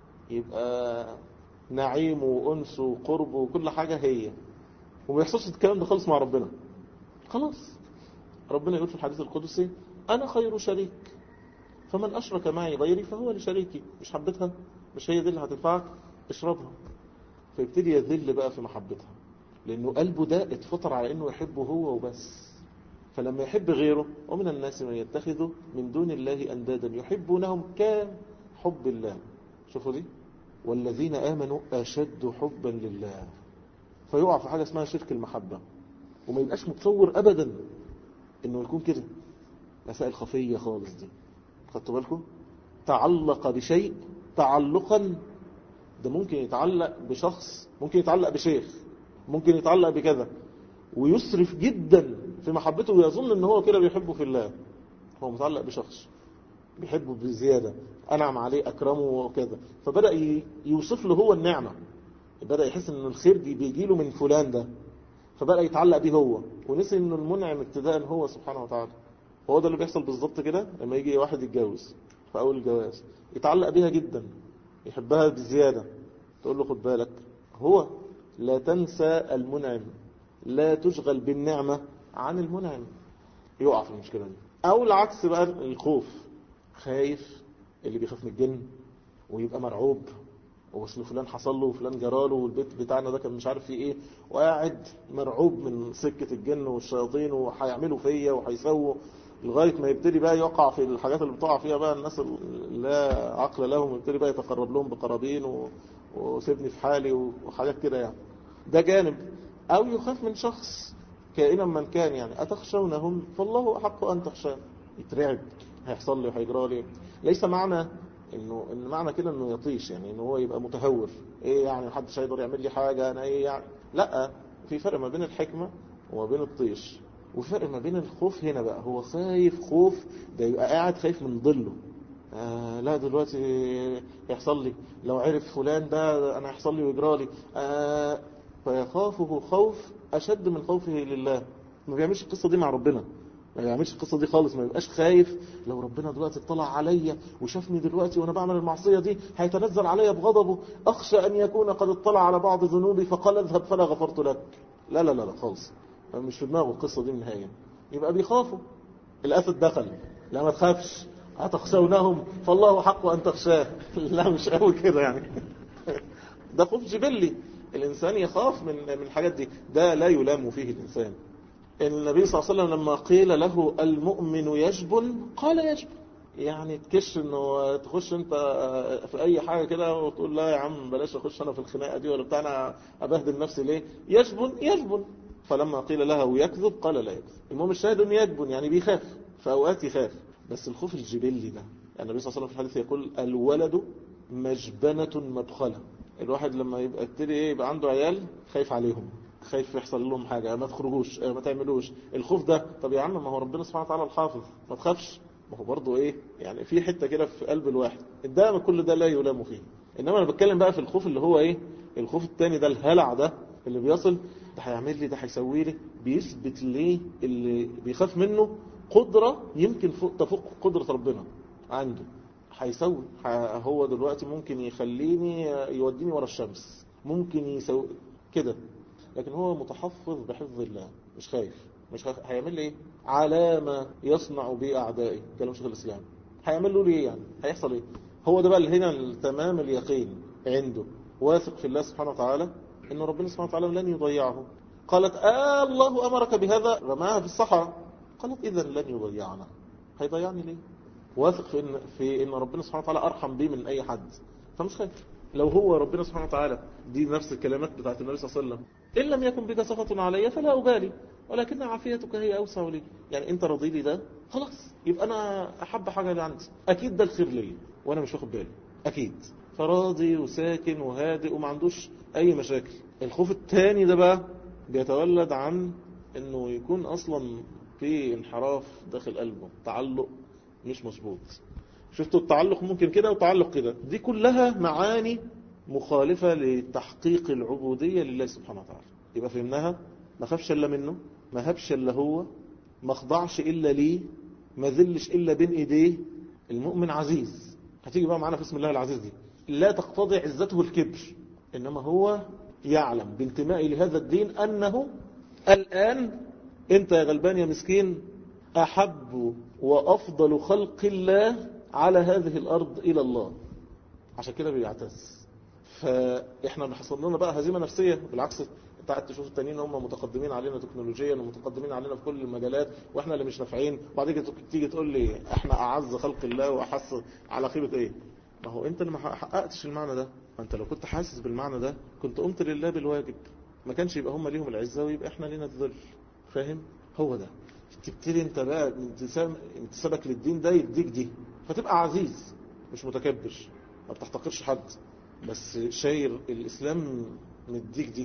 يبقى نعيم وأنس وقرب وكل حاجة هي وما يحصلش الكلام ده خالص مع ربنا خلاص ربنا يقول في الحديث القدسي أنا خير شريك فمن أشرك معي غيري فهو لشريكي مش حبتها مش هي دي اللي هتنفعك اشربها فيبتدي يذل بقى في محبتها لأنه قلبه ده اتفطر على أنه يحبه هو وبس فلما يحب غيره ومن الناس من يتخذ من دون الله أندادا يحبونهم كحب الله شوفوا دي والذين آمنوا أشد حبا لله فيقع في حاجة اسمها شرك المحبة وما يبقاش متصور أبدا انه يكون كده مسائل خفية خالص دي خدتوا بالكم تعلق بشيء تعلقا ده ممكن يتعلق بشخص ممكن يتعلق بشيخ ممكن يتعلق بكذا ويسرف جدا في محبته ويظن ان هو كده بيحبه في الله هو متعلق بشخص بيحبه بزيادة أنعم عليه أكرمه وكذا فبدأ يوصف له هو النعمة بدأ يحس ان الخير دي بيجي له من فلان ده فبدأ يتعلق بيه هو ونسي ان المنعم ابتداء هو سبحانه وتعالى هو ده اللي بيحصل بالظبط كده لما يجي واحد يتجوز في أول الجواز يتعلق بيها جدا يحبها بزيادة تقول له خد بالك هو لا تنسى المنعم لا تشغل بالنعمة عن المنعم يقع في المشكلة دي أو العكس بقى الخوف خايف اللي بيخاف من الجن ويبقى مرعوب وصل فلان حصل له وفلان جراله والبيت بتاعنا ده كان مش عارف فيه ايه وقاعد مرعوب من سكة الجن والشياطين وهيعملوا فيا وهيسووا لغاية ما يبتدي بقى يقع في الحاجات اللي بتقع فيها بقى الناس اللي لا عقل لهم يبتدي بقى يتقرب لهم بقرابين و... وسيبني في حالي وحاجات كده يعني ده جانب او يخاف من شخص كائنا من كان يعني أتخشونهم فالله أحق أن تخشاه يترعب هيحصل لي وهيجرى لي ليس معنى انه ان معنى كده انه يطيش يعني انه هو يبقى متهور ايه يعني محدش هيقدر يعمل لي حاجة انا ايه يعني لا في فرق ما بين الحكمة وما بين الطيش وفي فرق ما بين الخوف هنا بقى هو خايف خوف ده يبقى قاعد خايف من ظله آه لا دلوقتي يحصل لي لو عرف فلان ده انا يحصل لي ويجرى لي آه فيخافه خوف اشد من خوفه لله ما بيعملش القصة دي مع ربنا ما يعملش القصة دي خالص ما يبقاش خايف لو ربنا دلوقتي اطلع عليا وشافني دلوقتي وانا بعمل المعصية دي هيتنزل عليا بغضبه اخشى ان يكون قد اطلع على بعض ذنوبي فقال اذهب فلا غفرت لك لا لا لا لا خالص مش في دماغه القصة دي نهائيا يبقى بيخافوا الاسد دخل لا ما تخافش هتخشونهم فالله حق ان تخشاه لا مش قوي كده يعني ده خوف جبلي الانسان يخاف من من الحاجات دي ده لا يلام فيه الانسان النبي صلى الله عليه وسلم لما قيل له المؤمن يجبن قال يجبن يعني تكش انه تخش انت في اي حاجة كده وتقول لا يا عم بلاش اخش انا في الخناقة دي ولا بتاع انا ابهدل نفسي ليه يجبن يجبن فلما قيل له يكذب قال لا يكذب المهم الشاهد انه يجبن يعني بيخاف في اوقات يخاف بس الخوف الجبلي ده يعني النبي صلى الله عليه وسلم في الحديث يقول الولد مجبنة مدخلة الواحد لما يبقى ابتدي ايه يبقى عنده عيال خايف عليهم خايف يحصل لهم حاجة ما تخرجوش ما تعملوش الخوف ده طب يا عم ما هو ربنا سبحانه وتعالى الحافظ ما تخافش ما هو برضه ايه يعني في حتة كده في قلب الواحد ده كل ده لا يلام فيه انما انا بتكلم بقى في الخوف اللي هو ايه الخوف التاني ده الهلع ده اللي بيصل ده هيعمل لي ده هيسوي لي بيثبت ليه اللي بيخاف منه قدرة يمكن فوق تفوق قدرة ربنا عنده هيسوي هو دلوقتي ممكن يخليني يوديني ورا الشمس ممكن يسوي كده لكن هو متحفظ بحفظ الله مش خايف مش خايف هيعمل لي ايه على ما يصنع به اعدائي كلام شيخ الاسلام هيعمل له ليه يعني هيحصل ايه هو ده بقى اللي هنا تمام اليقين عنده واثق في الله سبحانه وتعالى ان ربنا سبحانه وتعالى لن يضيعه قالت آه الله أمرك بهذا رماها في الصحراء قالت إذا لن يضيعنا هيضيعني ليه واثق في إن, في إن ربنا سبحانه وتعالى أرحم بي من أي حد فمش خايف لو هو ربنا سبحانه وتعالى دي نفس الكلمات بتاعت النبي صلى الله عليه وسلم إن لم يكن بك سخط علي فلا أبالي ولكن عافيتك هي أوسع لي يعني أنت رضي لي ده خلاص يبقى أنا أحب حاجة اللي عندي أكيد ده الخير لي وأنا مش واخد بالي أكيد فراضي وساكن وهادئ وما عندوش أي مشاكل الخوف الثاني ده بقى بيتولد عن أنه يكون أصلا في انحراف داخل قلبه تعلق مش مظبوط شفتوا التعلق ممكن كده وتعلق كده دي كلها معاني مخالفة لتحقيق العبودية لله سبحانه وتعالى يبقى فهمناها ما خافش إلا منه ما هبش إلا هو ما خضعش إلا ليه ما ذلش إلا بين إيديه المؤمن عزيز هتيجي بقى معانا في اسم الله العزيز دي لا تقتضي عزته الكبر إنما هو يعلم بانتمائه لهذا الدين أنه الآن أنت يا غلبان يا مسكين أحب وأفضل خلق الله على هذه الأرض إلى الله عشان كده بيعتز فإحنا بحصل لنا بقى هزيمة نفسية بالعكس انت قاعد تشوف التانيين هم متقدمين علينا تكنولوجيا ومتقدمين علينا في كل المجالات واحنا اللي مش نافعين وبعدين تيجي تقول لي احنا اعز خلق الله واحس على قيمه ايه ما هو انت اللي ما حققتش المعنى ده ما انت لو كنت حاسس بالمعنى ده كنت قمت لله بالواجب ما كانش يبقى هم ليهم العزه ويبقى احنا لينا الذل فاهم هو ده تبتدي انت بقى انتسابك للدين ده يديك دي فتبقى عزيز مش متكبر ما بتحتقرش حد بس شاير الإسلام مديك دي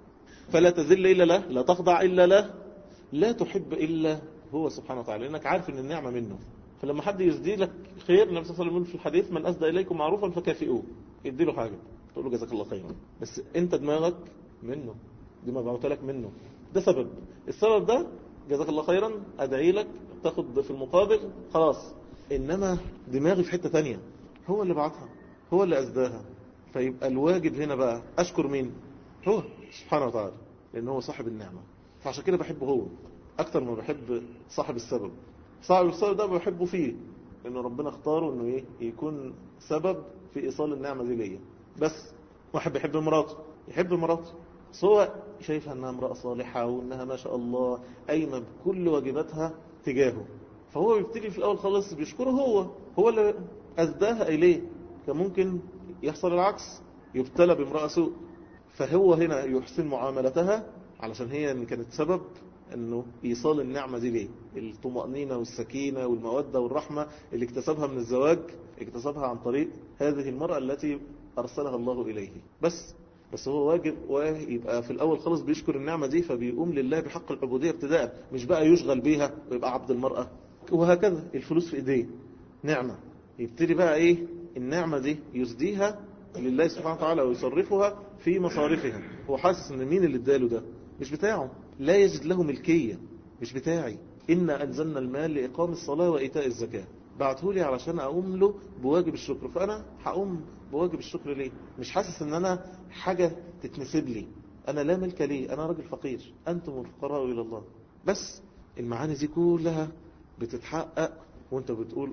فلا تذل إلا له لا تخضع إلا له لا تحب إلا هو سبحانه وتعالى لأنك عارف أن النعمة منه فلما حد يسدي لك خير النبي صلى الله عليه وسلم في الحديث من أسدى إليكم معروفا فكافئوه ادي له حاجة تقول له جزاك الله خيرا بس انت دماغك منه دي مبعوثة لك منه ده سبب السبب ده جزاك الله خيرا ادعي لك تاخد في المقابل خلاص انما دماغي في حتة تانية هو اللي بعتها هو اللي أسداها فيبقى الواجب هنا بقى أشكر مين هو سبحانه وتعالى لأن هو صاحب النعمة فعشان كده بحبه هو أكتر ما بحب صاحب السبب صاحب السبب ده بحبه فيه لأنه ربنا اختاره أنه إيه يكون سبب في إيصال النعمة دي ليا بس واحد بيحب مراته يحب مراته بس هو شايفها أنها امرأة صالحة وأنها ما شاء الله قايمة بكل واجباتها تجاهه فهو بيبتدي في الأول خالص بيشكره هو هو اللي أزداها إليه كان ممكن يحصل العكس يبتلى بامرأة سوء فهو هنا يحسن معاملتها علشان هي كانت سبب انه ايصال النعمة دي ليه الطمأنينة والسكينة والمودة والرحمة اللي اكتسبها من الزواج اكتسبها عن طريق هذه المرأة التي ارسلها الله اليه بس بس هو واجب ويبقى في الاول خالص بيشكر النعمة دي فبيقوم لله بحق العبودية ابتداء مش بقى يشغل بيها ويبقى عبد المرأة وهكذا الفلوس في ايديه نعمة يبتدي بقى ايه النعمة دي يسديها لله سبحانه وتعالى ويصرفها في مصارفها هو حاسس ان مين اللي اداله ده مش بتاعه لا يجد له ملكية مش بتاعي إنا أنزلنا المال لإقام الصلاة وإيتاء الزكاة بعته لي علشان أقوم له بواجب الشكر فأنا هقوم بواجب الشكر ليه مش حاسس ان أنا حاجة تتنسب لي أنا لا ملك لي أنا راجل فقير أنتم الفقراء إلى الله بس المعاني دي كلها بتتحقق وانت بتقول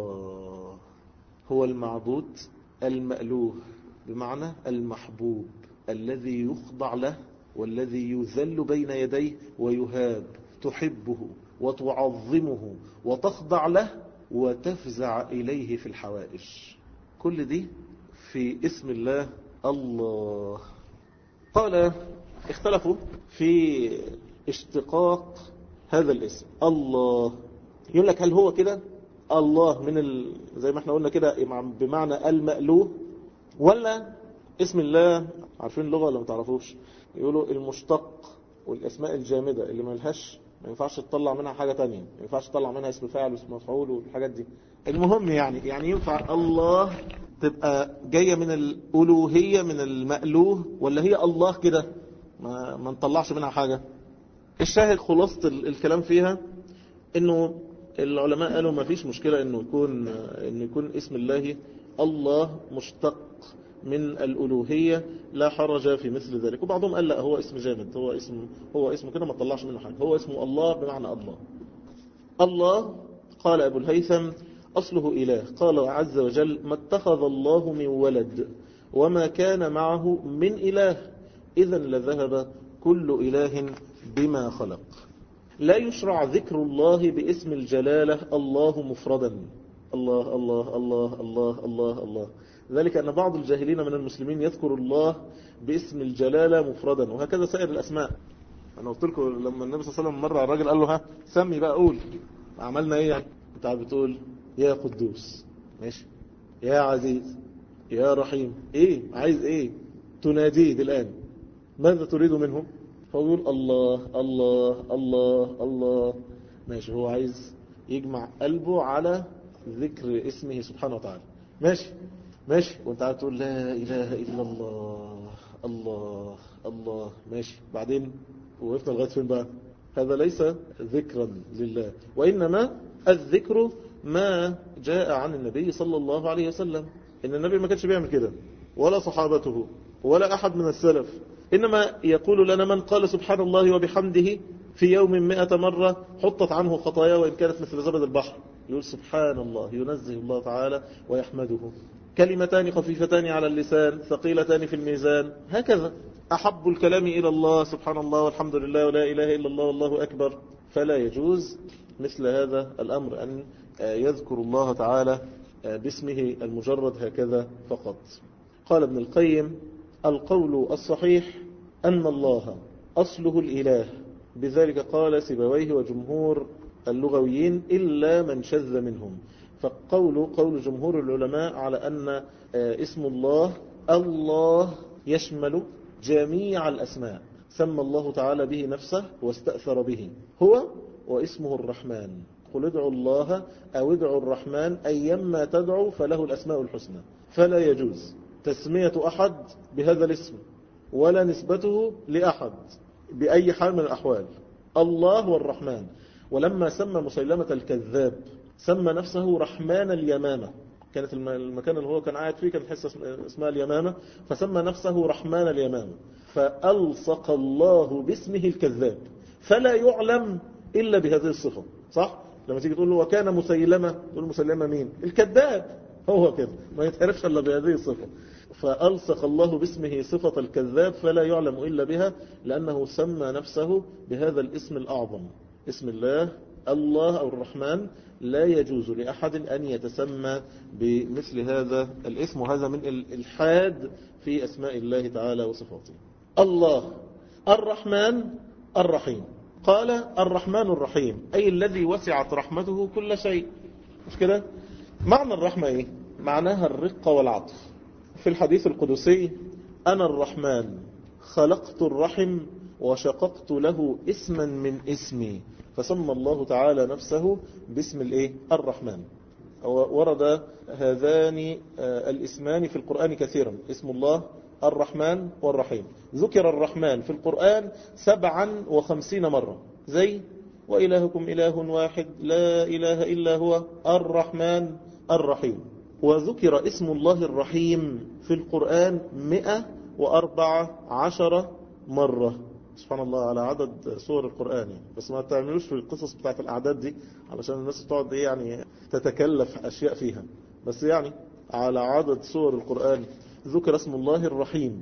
الله هو المعبود المألوه بمعنى المحبوب الذي يخضع له والذي يذل بين يديه ويهاب تحبه وتعظمه وتخضع له وتفزع إليه في الحوائج كل دي في اسم الله الله قال اختلفوا في اشتقاق هذا الاسم الله يقول لك هل هو كده الله من ال... زي ما احنا قلنا كده بمعنى المألوه ولا اسم الله عارفين اللغة ولا ما تعرفوش يقولوا المشتق والاسماء الجامدة اللي ما لهاش ما ينفعش تطلع منها حاجة تانية ما ينفعش تطلع منها اسم فاعل واسم مفعول والحاجات دي المهم يعني يعني ينفع الله تبقى جاية من الألوهية من المألوه ولا هي الله كده ما, ما نطلعش منها حاجة الشاهد خلاصة الكلام فيها انه العلماء قالوا ما فيش مشكلة انه يكون انه يكون اسم الله الله مشتق من الألوهية لا حرج في مثل ذلك وبعضهم قال لا هو اسم جامد هو اسم هو اسمه كده ما طلعش منه حاجة هو اسمه الله بمعنى الله الله قال أبو الهيثم أصله إله قال عز وجل ما اتخذ الله من ولد وما كان معه من إله إذا لذهب كل إله بما خلق لا يشرع ذكر الله باسم الجلالة الله مفردا الله الله الله الله الله الله ذلك أن بعض الجاهلين من المسلمين يذكر الله باسم الجلالة مفردا وهكذا سائر الأسماء أنا قلت لكم لما النبي صلى الله عليه وسلم مرة الراجل قال له ها سمي بقى قول عملنا ايه يعني انت بتقول يا قدوس ماشي يا عزيز يا رحيم ايه عايز ايه تناديه الآن ماذا تريد منه فيقول الله الله الله الله ماشي هو عايز يجمع قلبه على ذكر اسمه سبحانه وتعالى ماشي ماشي وانت قاعد تقول لا إله إلا الله الله الله ماشي بعدين وقفنا لغاية فين بقى هذا ليس ذكرا لله وإنما الذكر ما جاء عن النبي صلى الله عليه وسلم إن النبي ما كانش بيعمل كده ولا صحابته ولا أحد من السلف إنما يقول لنا من قال سبحان الله وبحمده في يوم مئة مرة حطت عنه خطايا وإن كانت مثل زبد البحر يقول سبحان الله ينزه الله تعالى ويحمده كلمتان خفيفتان على اللسان ثقيلتان في الميزان هكذا أحب الكلام إلى الله سبحان الله والحمد لله ولا إله إلا الله والله أكبر فلا يجوز مثل هذا الأمر أن يذكر الله تعالى باسمه المجرد هكذا فقط قال ابن القيم القول الصحيح أن الله أصله الإله بذلك قال سبويه وجمهور اللغويين إلا من شذ منهم فقول قول جمهور العلماء على أن اسم الله الله يشمل جميع الأسماء سمى الله تعالى به نفسه واستأثر به هو واسمه الرحمن قل ادعوا الله أو ادعوا الرحمن أيما تدعوا فله الأسماء الحسنى فلا يجوز تسمية أحد بهذا الاسم ولا نسبته لأحد بأي حال من الأحوال الله والرحمن ولما سمى مسيلمة الكذاب سمى نفسه رحمن اليمامة كانت المكان اللي هو كان قاعد فيه كانت حصة اسمها اليمامة فسمى نفسه رحمن اليمامة فألصق الله باسمه الكذاب فلا يعلم إلا بهذه الصفة صح؟ لما تيجي تقول له وكان مسيلمة تقول مسيلمة مين؟ الكذاب هو كده ما يتعرفش إلا بهذه الصفة فألصق الله باسمه صفة الكذاب فلا يعلم إلا بها لأنه سمى نفسه بهذا الاسم الأعظم اسم الله الله أو الرحمن لا يجوز لأحد أن يتسمى بمثل هذا الاسم وهذا من الإلحاد في أسماء الله تعالى وصفاته الله الرحمن الرحيم قال الرحمن الرحيم أي الذي وسعت رحمته كل شيء مش كده معنى الرحمة إيه معناها الرقة والعطف في الحديث القدسي أنا الرحمن خلقت الرحم وشققت له اسما من اسمي فسمى الله تعالى نفسه باسم الايه الرحمن ورد هذان الاسمان في القرآن كثيرا اسم الله الرحمن والرحيم ذكر الرحمن في القرآن سبعا وخمسين مرة زي وإلهكم إله واحد لا إله إلا هو الرحمن الرحيم وذكر اسم الله الرحيم في القرآن مئة وأربع عشر مرة سبحان الله على عدد سور القرآن يعني. بس ما تعملوش في القصص بتاعت الأعداد دي علشان الناس تقعد ايه يعني تتكلف أشياء فيها بس يعني على عدد سور القرآن ذكر اسم الله الرحيم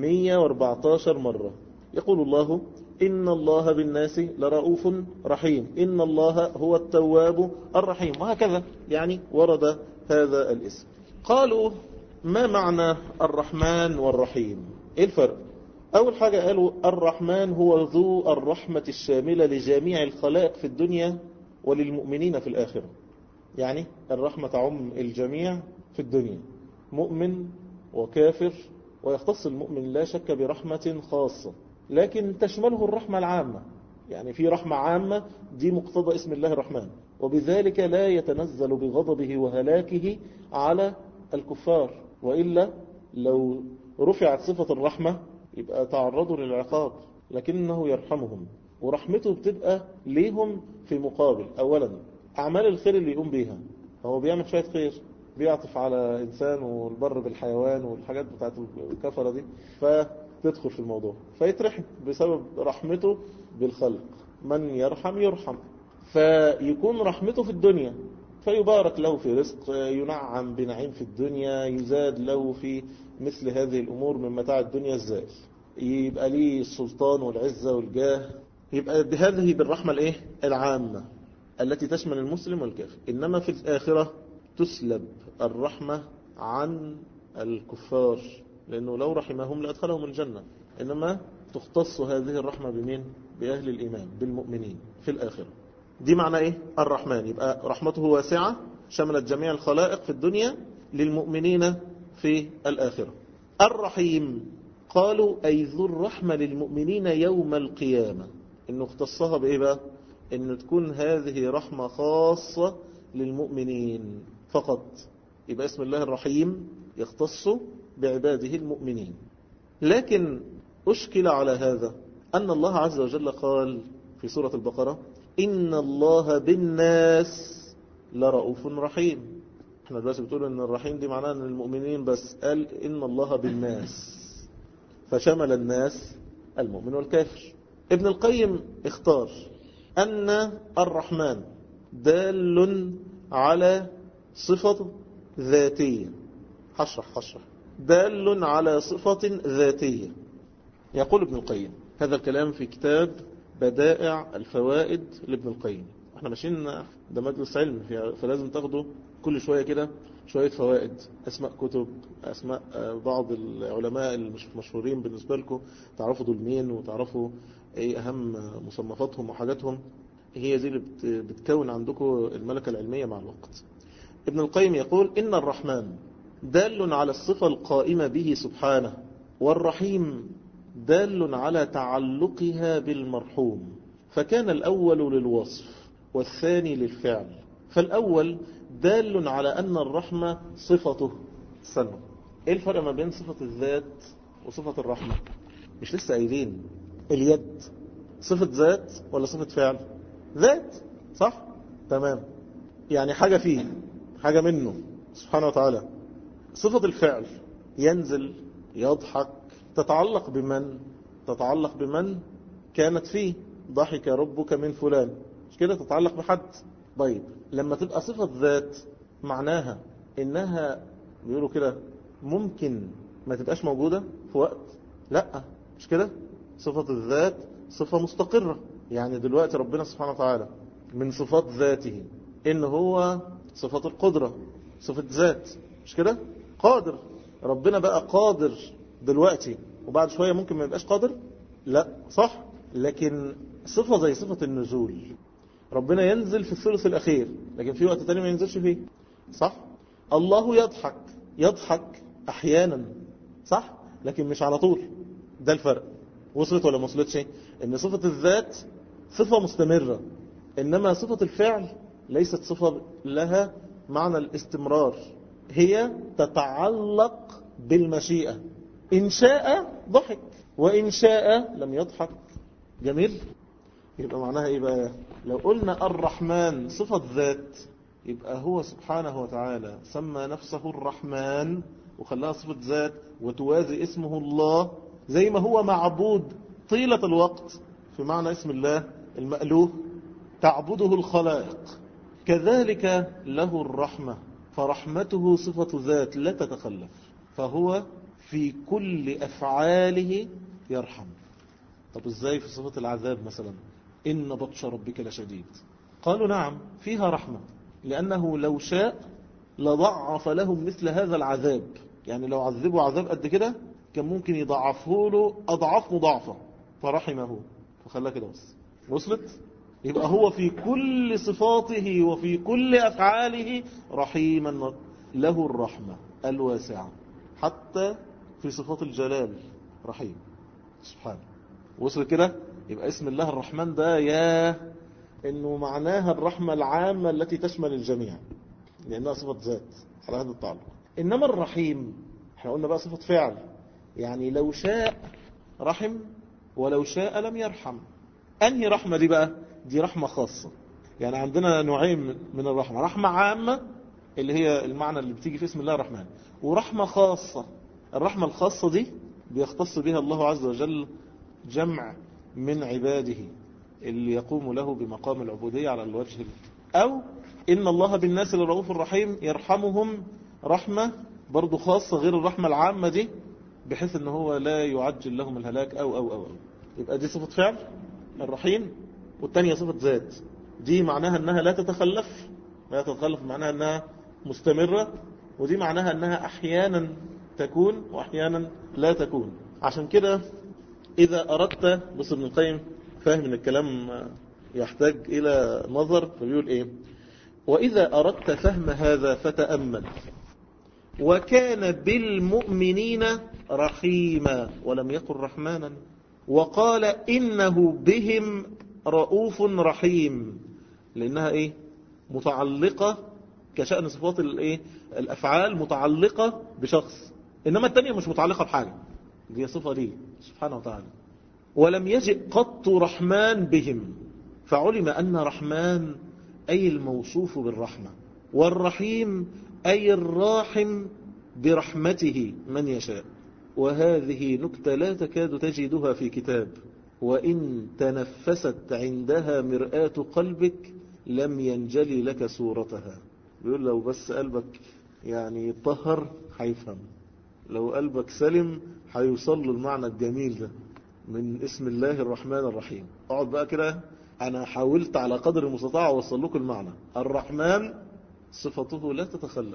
114 مرة يقول الله إن الله بالناس لرؤوف رحيم إن الله هو التواب الرحيم وهكذا يعني ورد هذا الاسم قالوا ما معنى الرحمن والرحيم ايه الفرق أول حاجة قالوا الرحمن هو ذو الرحمة الشاملة لجميع الخلائق في الدنيا وللمؤمنين في الآخرة يعني الرحمة تعم الجميع في الدنيا مؤمن وكافر ويختص المؤمن لا شك برحمة خاصة لكن تشمله الرحمة العامة يعني في رحمة عامة دي مقتضى اسم الله الرحمن وبذلك لا يتنزل بغضبه وهلاكه على الكفار وإلا لو رفعت صفة الرحمة يبقى تعرضوا للعقاب لكنه يرحمهم ورحمته بتبقى ليهم في مقابل أولا أعمال الخير اللي يقوم بيها هو بيعمل شوية خير بيعطف على إنسان والبر بالحيوان والحاجات بتاعت الكفرة دي فتدخل في الموضوع فيترحم بسبب رحمته بالخلق من يرحم يرحم فيكون رحمته في الدنيا فيبارك له في رزق ينعم بنعيم في الدنيا يزاد له في مثل هذه الأمور من متاع الدنيا الزائل يبقى ليه السلطان والعزة والجاه يبقى هذه بالرحمة الايه العامة التي تشمل المسلم والكافر إنما في الآخرة تسلب الرحمة عن الكفار لأنه لو رحمهم لأدخلهم الجنة إنما تختص هذه الرحمة بمين؟ بأهل الإيمان بالمؤمنين في الآخرة دي معنى إيه؟ الرحمن يبقى رحمته واسعة شملت جميع الخلائق في الدنيا للمؤمنين في الآخرة الرحيم قالوا أي ذو الرحمة للمؤمنين يوم القيامة إنه اختصها بإيه بقى؟ إنه تكون هذه رحمة خاصة للمؤمنين فقط يبقى اسم الله الرحيم يختص بعباده المؤمنين لكن أشكل على هذا أن الله عز وجل قال في سورة البقرة إن الله بالناس لرؤوف رحيم احنا دلوقتي بتقول ان الرحيم دي معناها ان المؤمنين بس قال إن الله بالناس فشمل الناس المؤمن والكافر ابن القيم اختار أن الرحمن دال على صفة ذاتية هشرح هشرح دال على صفة ذاتية يقول ابن القيم هذا الكلام في كتاب بدائع الفوائد لابن القيم احنا ماشيين ده مجلس علم فلازم تاخدوا كل شوية كده شوية فوائد اسماء كتب اسماء بعض العلماء اللي مش مشهورين بالنسبة لكم تعرفوا دول مين وتعرفوا ايه اهم مصنفاتهم وحاجاتهم هي دي اللي بتكون عندكم الملكة العلمية مع الوقت ابن القيم يقول إن الرحمن دال على الصفة القائمة به سبحانه والرحيم دال على تعلقها بالمرحوم فكان الأول للوصف والثاني للفعل فالأول دال على أن الرحمة صفته سنة إيه الفرق ما بين صفة الذات وصفة الرحمة مش لسه قايلين اليد صفة ذات ولا صفة فعل ذات صح تمام يعني حاجة فيه حاجة منه سبحانه وتعالى صفة الفعل ينزل يضحك تتعلق بمن تتعلق بمن كانت فيه ضحك ربك من فلان مش كده تتعلق بحد طيب لما تبقى صفة ذات معناها انها بيقولوا كده ممكن ما تبقاش موجودة في وقت لا مش كده صفة الذات صفة مستقرة يعني دلوقتي ربنا سبحانه وتعالى من صفات ذاته ان هو صفة القدرة صفة ذات مش كده قادر ربنا بقى قادر دلوقتي وبعد شوية ممكن ما يبقاش قادر لا صح لكن صفة زي صفة النزول ربنا ينزل في الثلث الأخير لكن في وقت تاني ما ينزلش فيه صح الله يضحك يضحك أحيانا صح لكن مش على طول ده الفرق وصلت ولا ما وصلتش ان صفة الذات صفة مستمرة انما صفة الفعل ليست صفة لها معنى الاستمرار هي تتعلق بالمشيئة إن شاء ضحك وإن شاء لم يضحك جميل يبقى معناها إيه بقى لو قلنا الرحمن صفة ذات يبقى هو سبحانه وتعالى سمى نفسه الرحمن وخلاها صفة ذات وتوازي اسمه الله زي ما هو معبود طيلة الوقت في معنى اسم الله المألوه تعبده الخلائق كذلك له الرحمة فرحمته صفة ذات لا تتخلف فهو في كل أفعاله يرحم طب ازاي في صفة العذاب مثلا إن بطش ربك لشديد قالوا نعم فيها رحمة لأنه لو شاء لضعف لهم مثل هذا العذاب يعني لو عذبوا عذاب قد كده كان ممكن يضعفه له أضعاف مضاعفة فرحمه فخلاه كده بس وصلت يبقى هو في كل صفاته وفي كل أفعاله رحيما له الرحمة الواسعة حتى في صفات الجلال رحيم سبحانه وصل كده يبقى اسم الله الرحمن ده يا انه معناها الرحمة العامة التي تشمل الجميع لانها صفة ذات على هذا التعلق انما الرحيم احنا قلنا بقى صفة فعل يعني لو شاء رحم ولو شاء لم يرحم انهي رحمة دي بقى دي رحمة خاصة يعني عندنا نوعين من الرحمة رحمة عامة اللي هي المعنى اللي بتيجي في اسم الله الرحمن ورحمة خاصة الرحمة الخاصة دي بيختص بها الله عز وجل جمع من عباده اللي يقوم له بمقام العبودية على الوجه أو إن الله بالناس للرؤوف الرحيم يرحمهم رحمة برضو خاصة غير الرحمة العامة دي بحيث ان هو لا يعجل لهم الهلاك او او او, أو. يبقى دي صفة فعل الرحيم والتانية صفة ذات دي معناها انها لا تتخلف لا تتخلف معناها انها مستمرة ودي معناها انها احيانا تكون واحيانا لا تكون عشان كده اذا اردت بص ابن القيم فاهم ان الكلام يحتاج الى نظر فبيقول ايه واذا اردت فهم هذا فتأمل وكان بالمؤمنين رحيما ولم يقل رحمانا وقال إنه بهم رؤوف رحيم لأنها إيه متعلقة كشأن صفات الإيه الأفعال متعلقة بشخص إنما التانية مش متعلقة بحاجة دي صفة ليه سبحانه وتعالى ولم يجئ قط رحمن بهم فعلم أن رحمن أي الموصوف بالرحمة والرحيم أي الراحم برحمته من يشاء وهذه نكتة لا تكاد تجدها في كتاب وإن تنفست عندها مرآة قلبك لم ينجلي لك صورتها بيقول لو بس قلبك يعني يطهر هيفهم لو قلبك سلم هيوصل له المعنى الجميل ده من اسم الله الرحمن الرحيم اقعد بقى كده انا حاولت على قدر المستطاع اوصل لكم المعنى الرحمن صفته لا تتخلف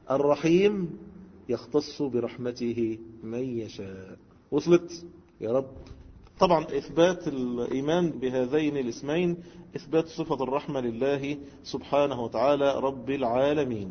الرحيم يختص برحمته من يشاء وصلت يا رب طبعا إثبات الإيمان بهذين الاسمين إثبات صفة الرحمة لله سبحانه وتعالى رب العالمين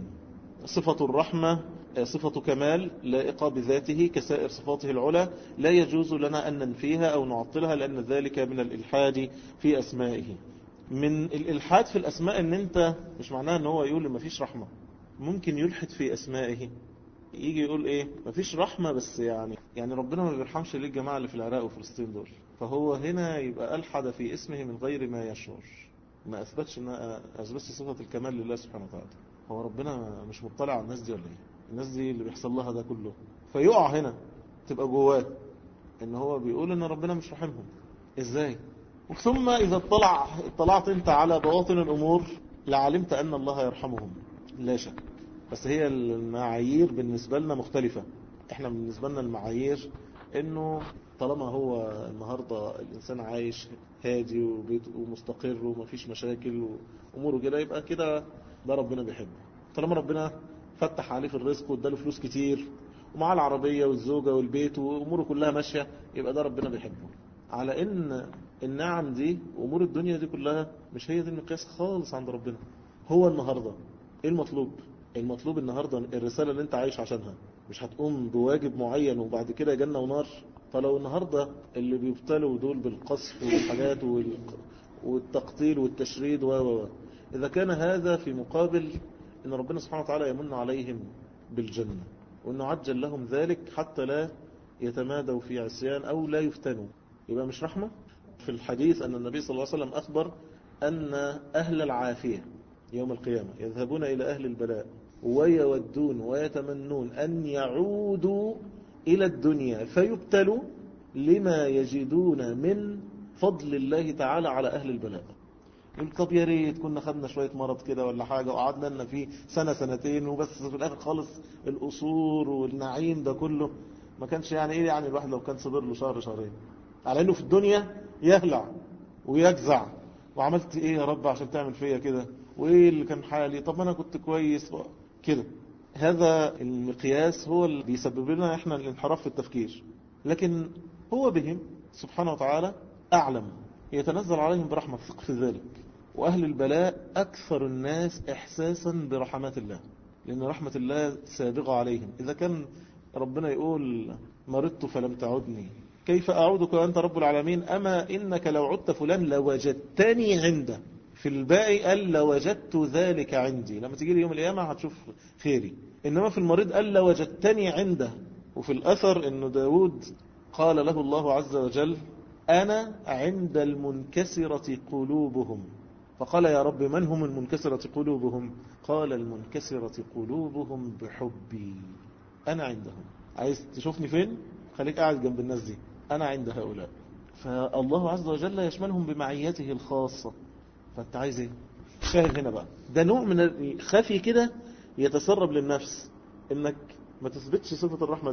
صفة الرحمة صفة كمال لائقة بذاته كسائر صفاته العلى لا يجوز لنا أن ننفيها أو نعطلها لأن ذلك من الإلحاد في أسمائه من الإلحاد في الأسماء أن أنت مش معناه أن هو يقول ما فيش رحمة ممكن يلحد في أسمائه يجي يقول ايه مفيش رحمة بس يعني يعني ربنا ما بيرحمش ليه الجماعة اللي في العراق وفلسطين دول فهو هنا يبقى ألحد في اسمه من غير ما يشعر ما أثبتش ان أثبتش صفة الكمال لله سبحانه وتعالى هو ربنا مش مطلع على الناس دي ولا ايه الناس دي اللي بيحصل لها ده كله فيقع هنا تبقى جواه ان هو بيقول ان ربنا مش رحمهم ازاي ثم اذا اطلع اطلعت انت على بواطن الامور لعلمت ان الله يرحمهم لا شك بس هي المعايير بالنسبة لنا مختلفة احنا بالنسبة لنا المعايير انه طالما هو النهاردة الانسان عايش هادي ومستقر ومفيش مشاكل واموره كده يبقى كده ده ربنا بيحبه طالما ربنا فتح عليه في الرزق واداله فلوس كتير ومعاه العربية والزوجة والبيت واموره كلها ماشية يبقى ده ربنا بيحبه على ان النعم دي وامور الدنيا دي كلها مش هي دي المقياس خالص عند ربنا هو النهاردة ايه المطلوب المطلوب النهاردة الرسالة اللي انت عايش عشانها مش هتقوم بواجب معين وبعد كده جنة ونار فلو النهاردة اللي بيبتلوا دول بالقصف والحاجات والتقتيل والتشريد و إذا كان هذا في مقابل ان ربنا سبحانه وتعالى يمن عليهم بالجنة وانه عجل لهم ذلك حتى لا يتمادوا في عصيان او لا يفتنوا يبقى مش رحمة في الحديث ان النبي صلى الله عليه وسلم اخبر ان اهل العافية يوم القيامة يذهبون إلى أهل البلاء ويودون ويتمنون أن يعودوا إلى الدنيا فيبتلوا لما يجدون من فضل الله تعالى على أهل البلاء يقول طب يا ريت كنا خدنا شوية مرض كده ولا حاجة وقعدنا لنا فيه سنة سنتين وبس في الآخر خالص القصور والنعيم ده كله ما كانش يعني إيه يعني الواحد لو كان صبر له شهر شهرين على إنه في الدنيا يهلع ويجزع وعملت إيه يا رب عشان تعمل فيا كده وايه اللي كان حالي طب انا كنت كويس كده هذا المقياس هو اللي بيسبب لنا احنا الانحراف في التفكير لكن هو بهم سبحانه وتعالى اعلم يتنزل عليهم برحمة ثق في ذلك واهل البلاء اكثر الناس احساسا برحمات الله لان رحمة الله سابقة عليهم اذا كان ربنا يقول مرضت فلم تعدني كيف أعودك وأنت رب العالمين أما إنك لو عدت فلان لوجدتني عنده في الباقي قال لوجدت ذلك عندي لما تيجي لي يوم القيامة هتشوف خيري إنما في المريض قال لوجدتني عنده وفي الأثر أن داود قال له الله عز وجل أنا عند المنكسرة قلوبهم فقال يا رب من هم المنكسرة قلوبهم قال المنكسرة قلوبهم بحبي أنا عندهم عايز تشوفني فين خليك قاعد جنب الناس دي أنا عند هؤلاء فالله عز وجل يشملهم بمعيته الخاصة فانت عايز ايه شاهد هنا بقى ده نوع من الخفي كده يتسرب للنفس انك ما تثبتش صفة الرحمة دي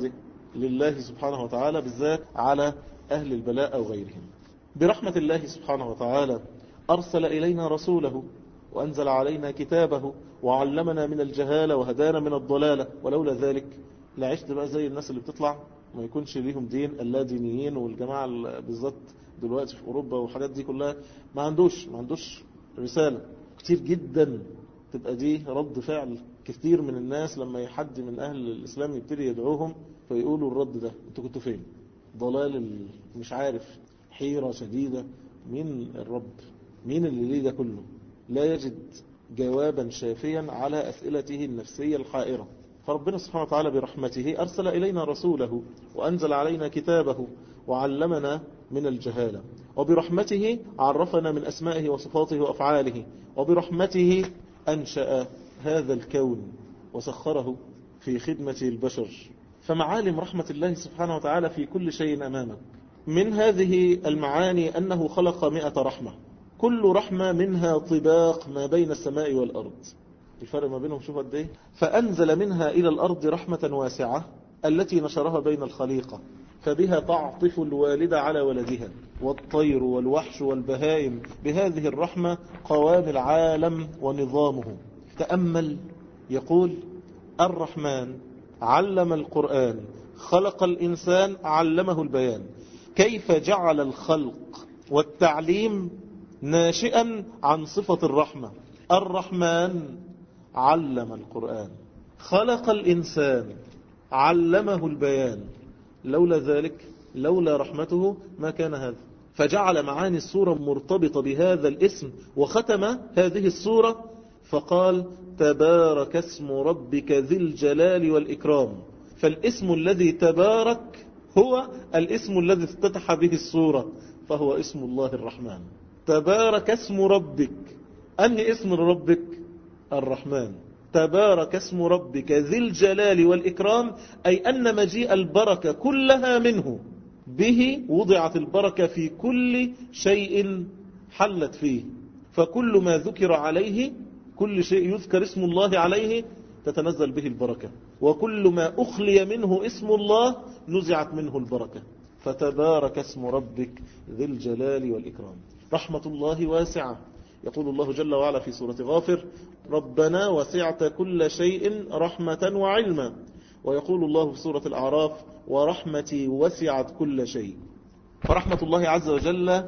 لله سبحانه وتعالى بالذات على أهل البلاء أو غيرهم برحمة الله سبحانه وتعالى أرسل إلينا رسوله وأنزل علينا كتابه وعلمنا من الجهالة وهدانا من الضلالة ولولا ذلك لعشت بقى زي الناس اللي بتطلع ما يكونش ليهم دين اللا دينيين والجماعة بالذات دلوقتي في أوروبا والحاجات دي كلها ما عندوش ما عندوش رسالة كتير جدا تبقى دي رد فعل كثير من الناس لما حد من أهل الإسلام يبتدي يدعوهم فيقولوا الرد ده انتوا كنتوا فين ضلال مش عارف حيرة شديدة مين الرب مين اللي ليه ده كله لا يجد جوابا شافيا على أسئلته النفسية الحائرة فربنا سبحانه وتعالى برحمته أرسل إلينا رسوله وأنزل علينا كتابه وعلمنا من الجهالة وبرحمته عرفنا من أسمائه وصفاته وأفعاله وبرحمته أنشأ هذا الكون وسخره في خدمة البشر فمعالم رحمة الله سبحانه وتعالى في كل شيء أمامك من هذه المعاني أنه خلق مئة رحمة كل رحمة منها طباق ما بين السماء والأرض الفرق ما بينهم شوف قد ايه فأنزل منها إلى الأرض رحمة واسعة التي نشرها بين الخليقة فبها تعطف الوالدة على ولدها والطير والوحش والبهائم بهذه الرحمة قوام العالم ونظامه تأمل يقول الرحمن علم القرآن خلق الإنسان علمه البيان كيف جعل الخلق والتعليم ناشئا عن صفة الرحمة الرحمن علم القرآن خلق الإنسان علمه البيان لولا ذلك لولا رحمته ما كان هذا فجعل معاني السورة مرتبطة بهذا الاسم وختم هذه السورة فقال تبارك اسم ربك ذي الجلال والإكرام فالاسم الذي تبارك هو الاسم الذي افتتح به السورة فهو اسم الله الرحمن تبارك اسم ربك أني اسم ربك الرحمن تبارك اسم ربك ذي الجلال والإكرام أي أن مجيء البركة كلها منه به وضعت البركة في كل شيء حلت فيه فكل ما ذكر عليه كل شيء يذكر اسم الله عليه تتنزل به البركة وكل ما أخلي منه اسم الله نزعت منه البركة فتبارك اسم ربك ذي الجلال والإكرام رحمة الله واسعة يقول الله جل وعلا في سورة غافر ربنا وسعت كل شيء رحمة وعلما ويقول الله في سورة الأعراف ورحمتي وسعت كل شيء فرحمة الله عز وجل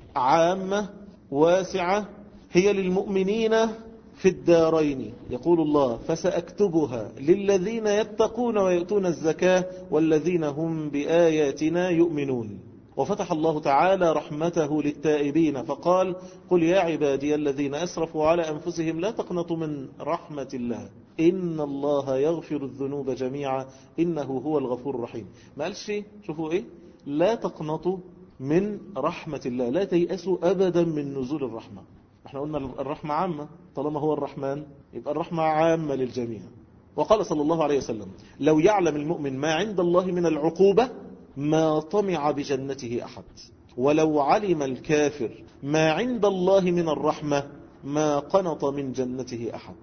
عامة واسعة هي للمؤمنين في الدارين يقول الله فسأكتبها للذين يتقون ويؤتون الزكاة والذين هم بآياتنا يؤمنون وفتح الله تعالى رحمته للتائبين فقال قل يا عبادي الذين أسرفوا على أنفسهم لا تقنطوا من رحمة الله إن الله يغفر الذنوب جميعا إنه هو الغفور الرحيم ما قالش شوفوا إيه لا تقنطوا من رحمة الله لا تيأسوا أبدا من نزول الرحمة احنا قلنا الرحمة عامة طالما هو الرحمن يبقى الرحمة عامة للجميع وقال صلى الله عليه وسلم لو يعلم المؤمن ما عند الله من العقوبة ما طمع بجنته أحد ولو علم الكافر ما عند الله من الرحمة ما قنط من جنته أحد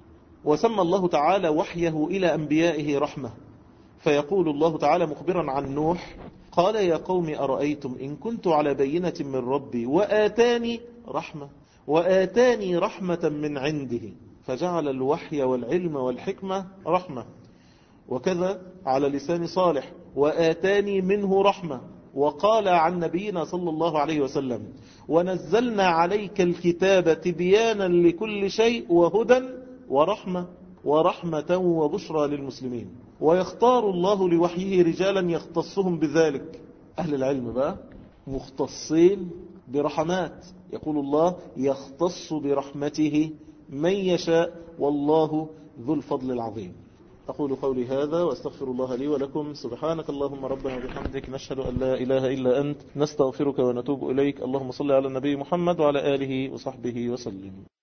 وسمى الله تعالى وحيه إلى أنبيائه رحمة فيقول الله تعالى مخبرا عن نوح قال يا قوم أرأيتم إن كنت على بينة من ربي وآتاني رحمة وآتاني رحمة من عنده فجعل الوحي والعلم والحكمة رحمة وكذا على لسان صالح وآتاني منه رحمة وقال عن نبينا صلى الله عليه وسلم ونزلنا عليك الكتاب تبيانا لكل شيء وهدى ورحمة ورحمة وبشرى للمسلمين ويختار الله لوحيه رجالا يختصهم بذلك أهل العلم بقى مختصين برحمات يقول الله يختص برحمته من يشاء والله ذو الفضل العظيم أقول قولي هذا وأستغفر الله لي ولكم سبحانك اللهم ربنا وبحمدك نشهد أن لا إله إلا أنت نستغفرك ونتوب إليك اللهم صل على النبي محمد وعلى آله وصحبه وسلم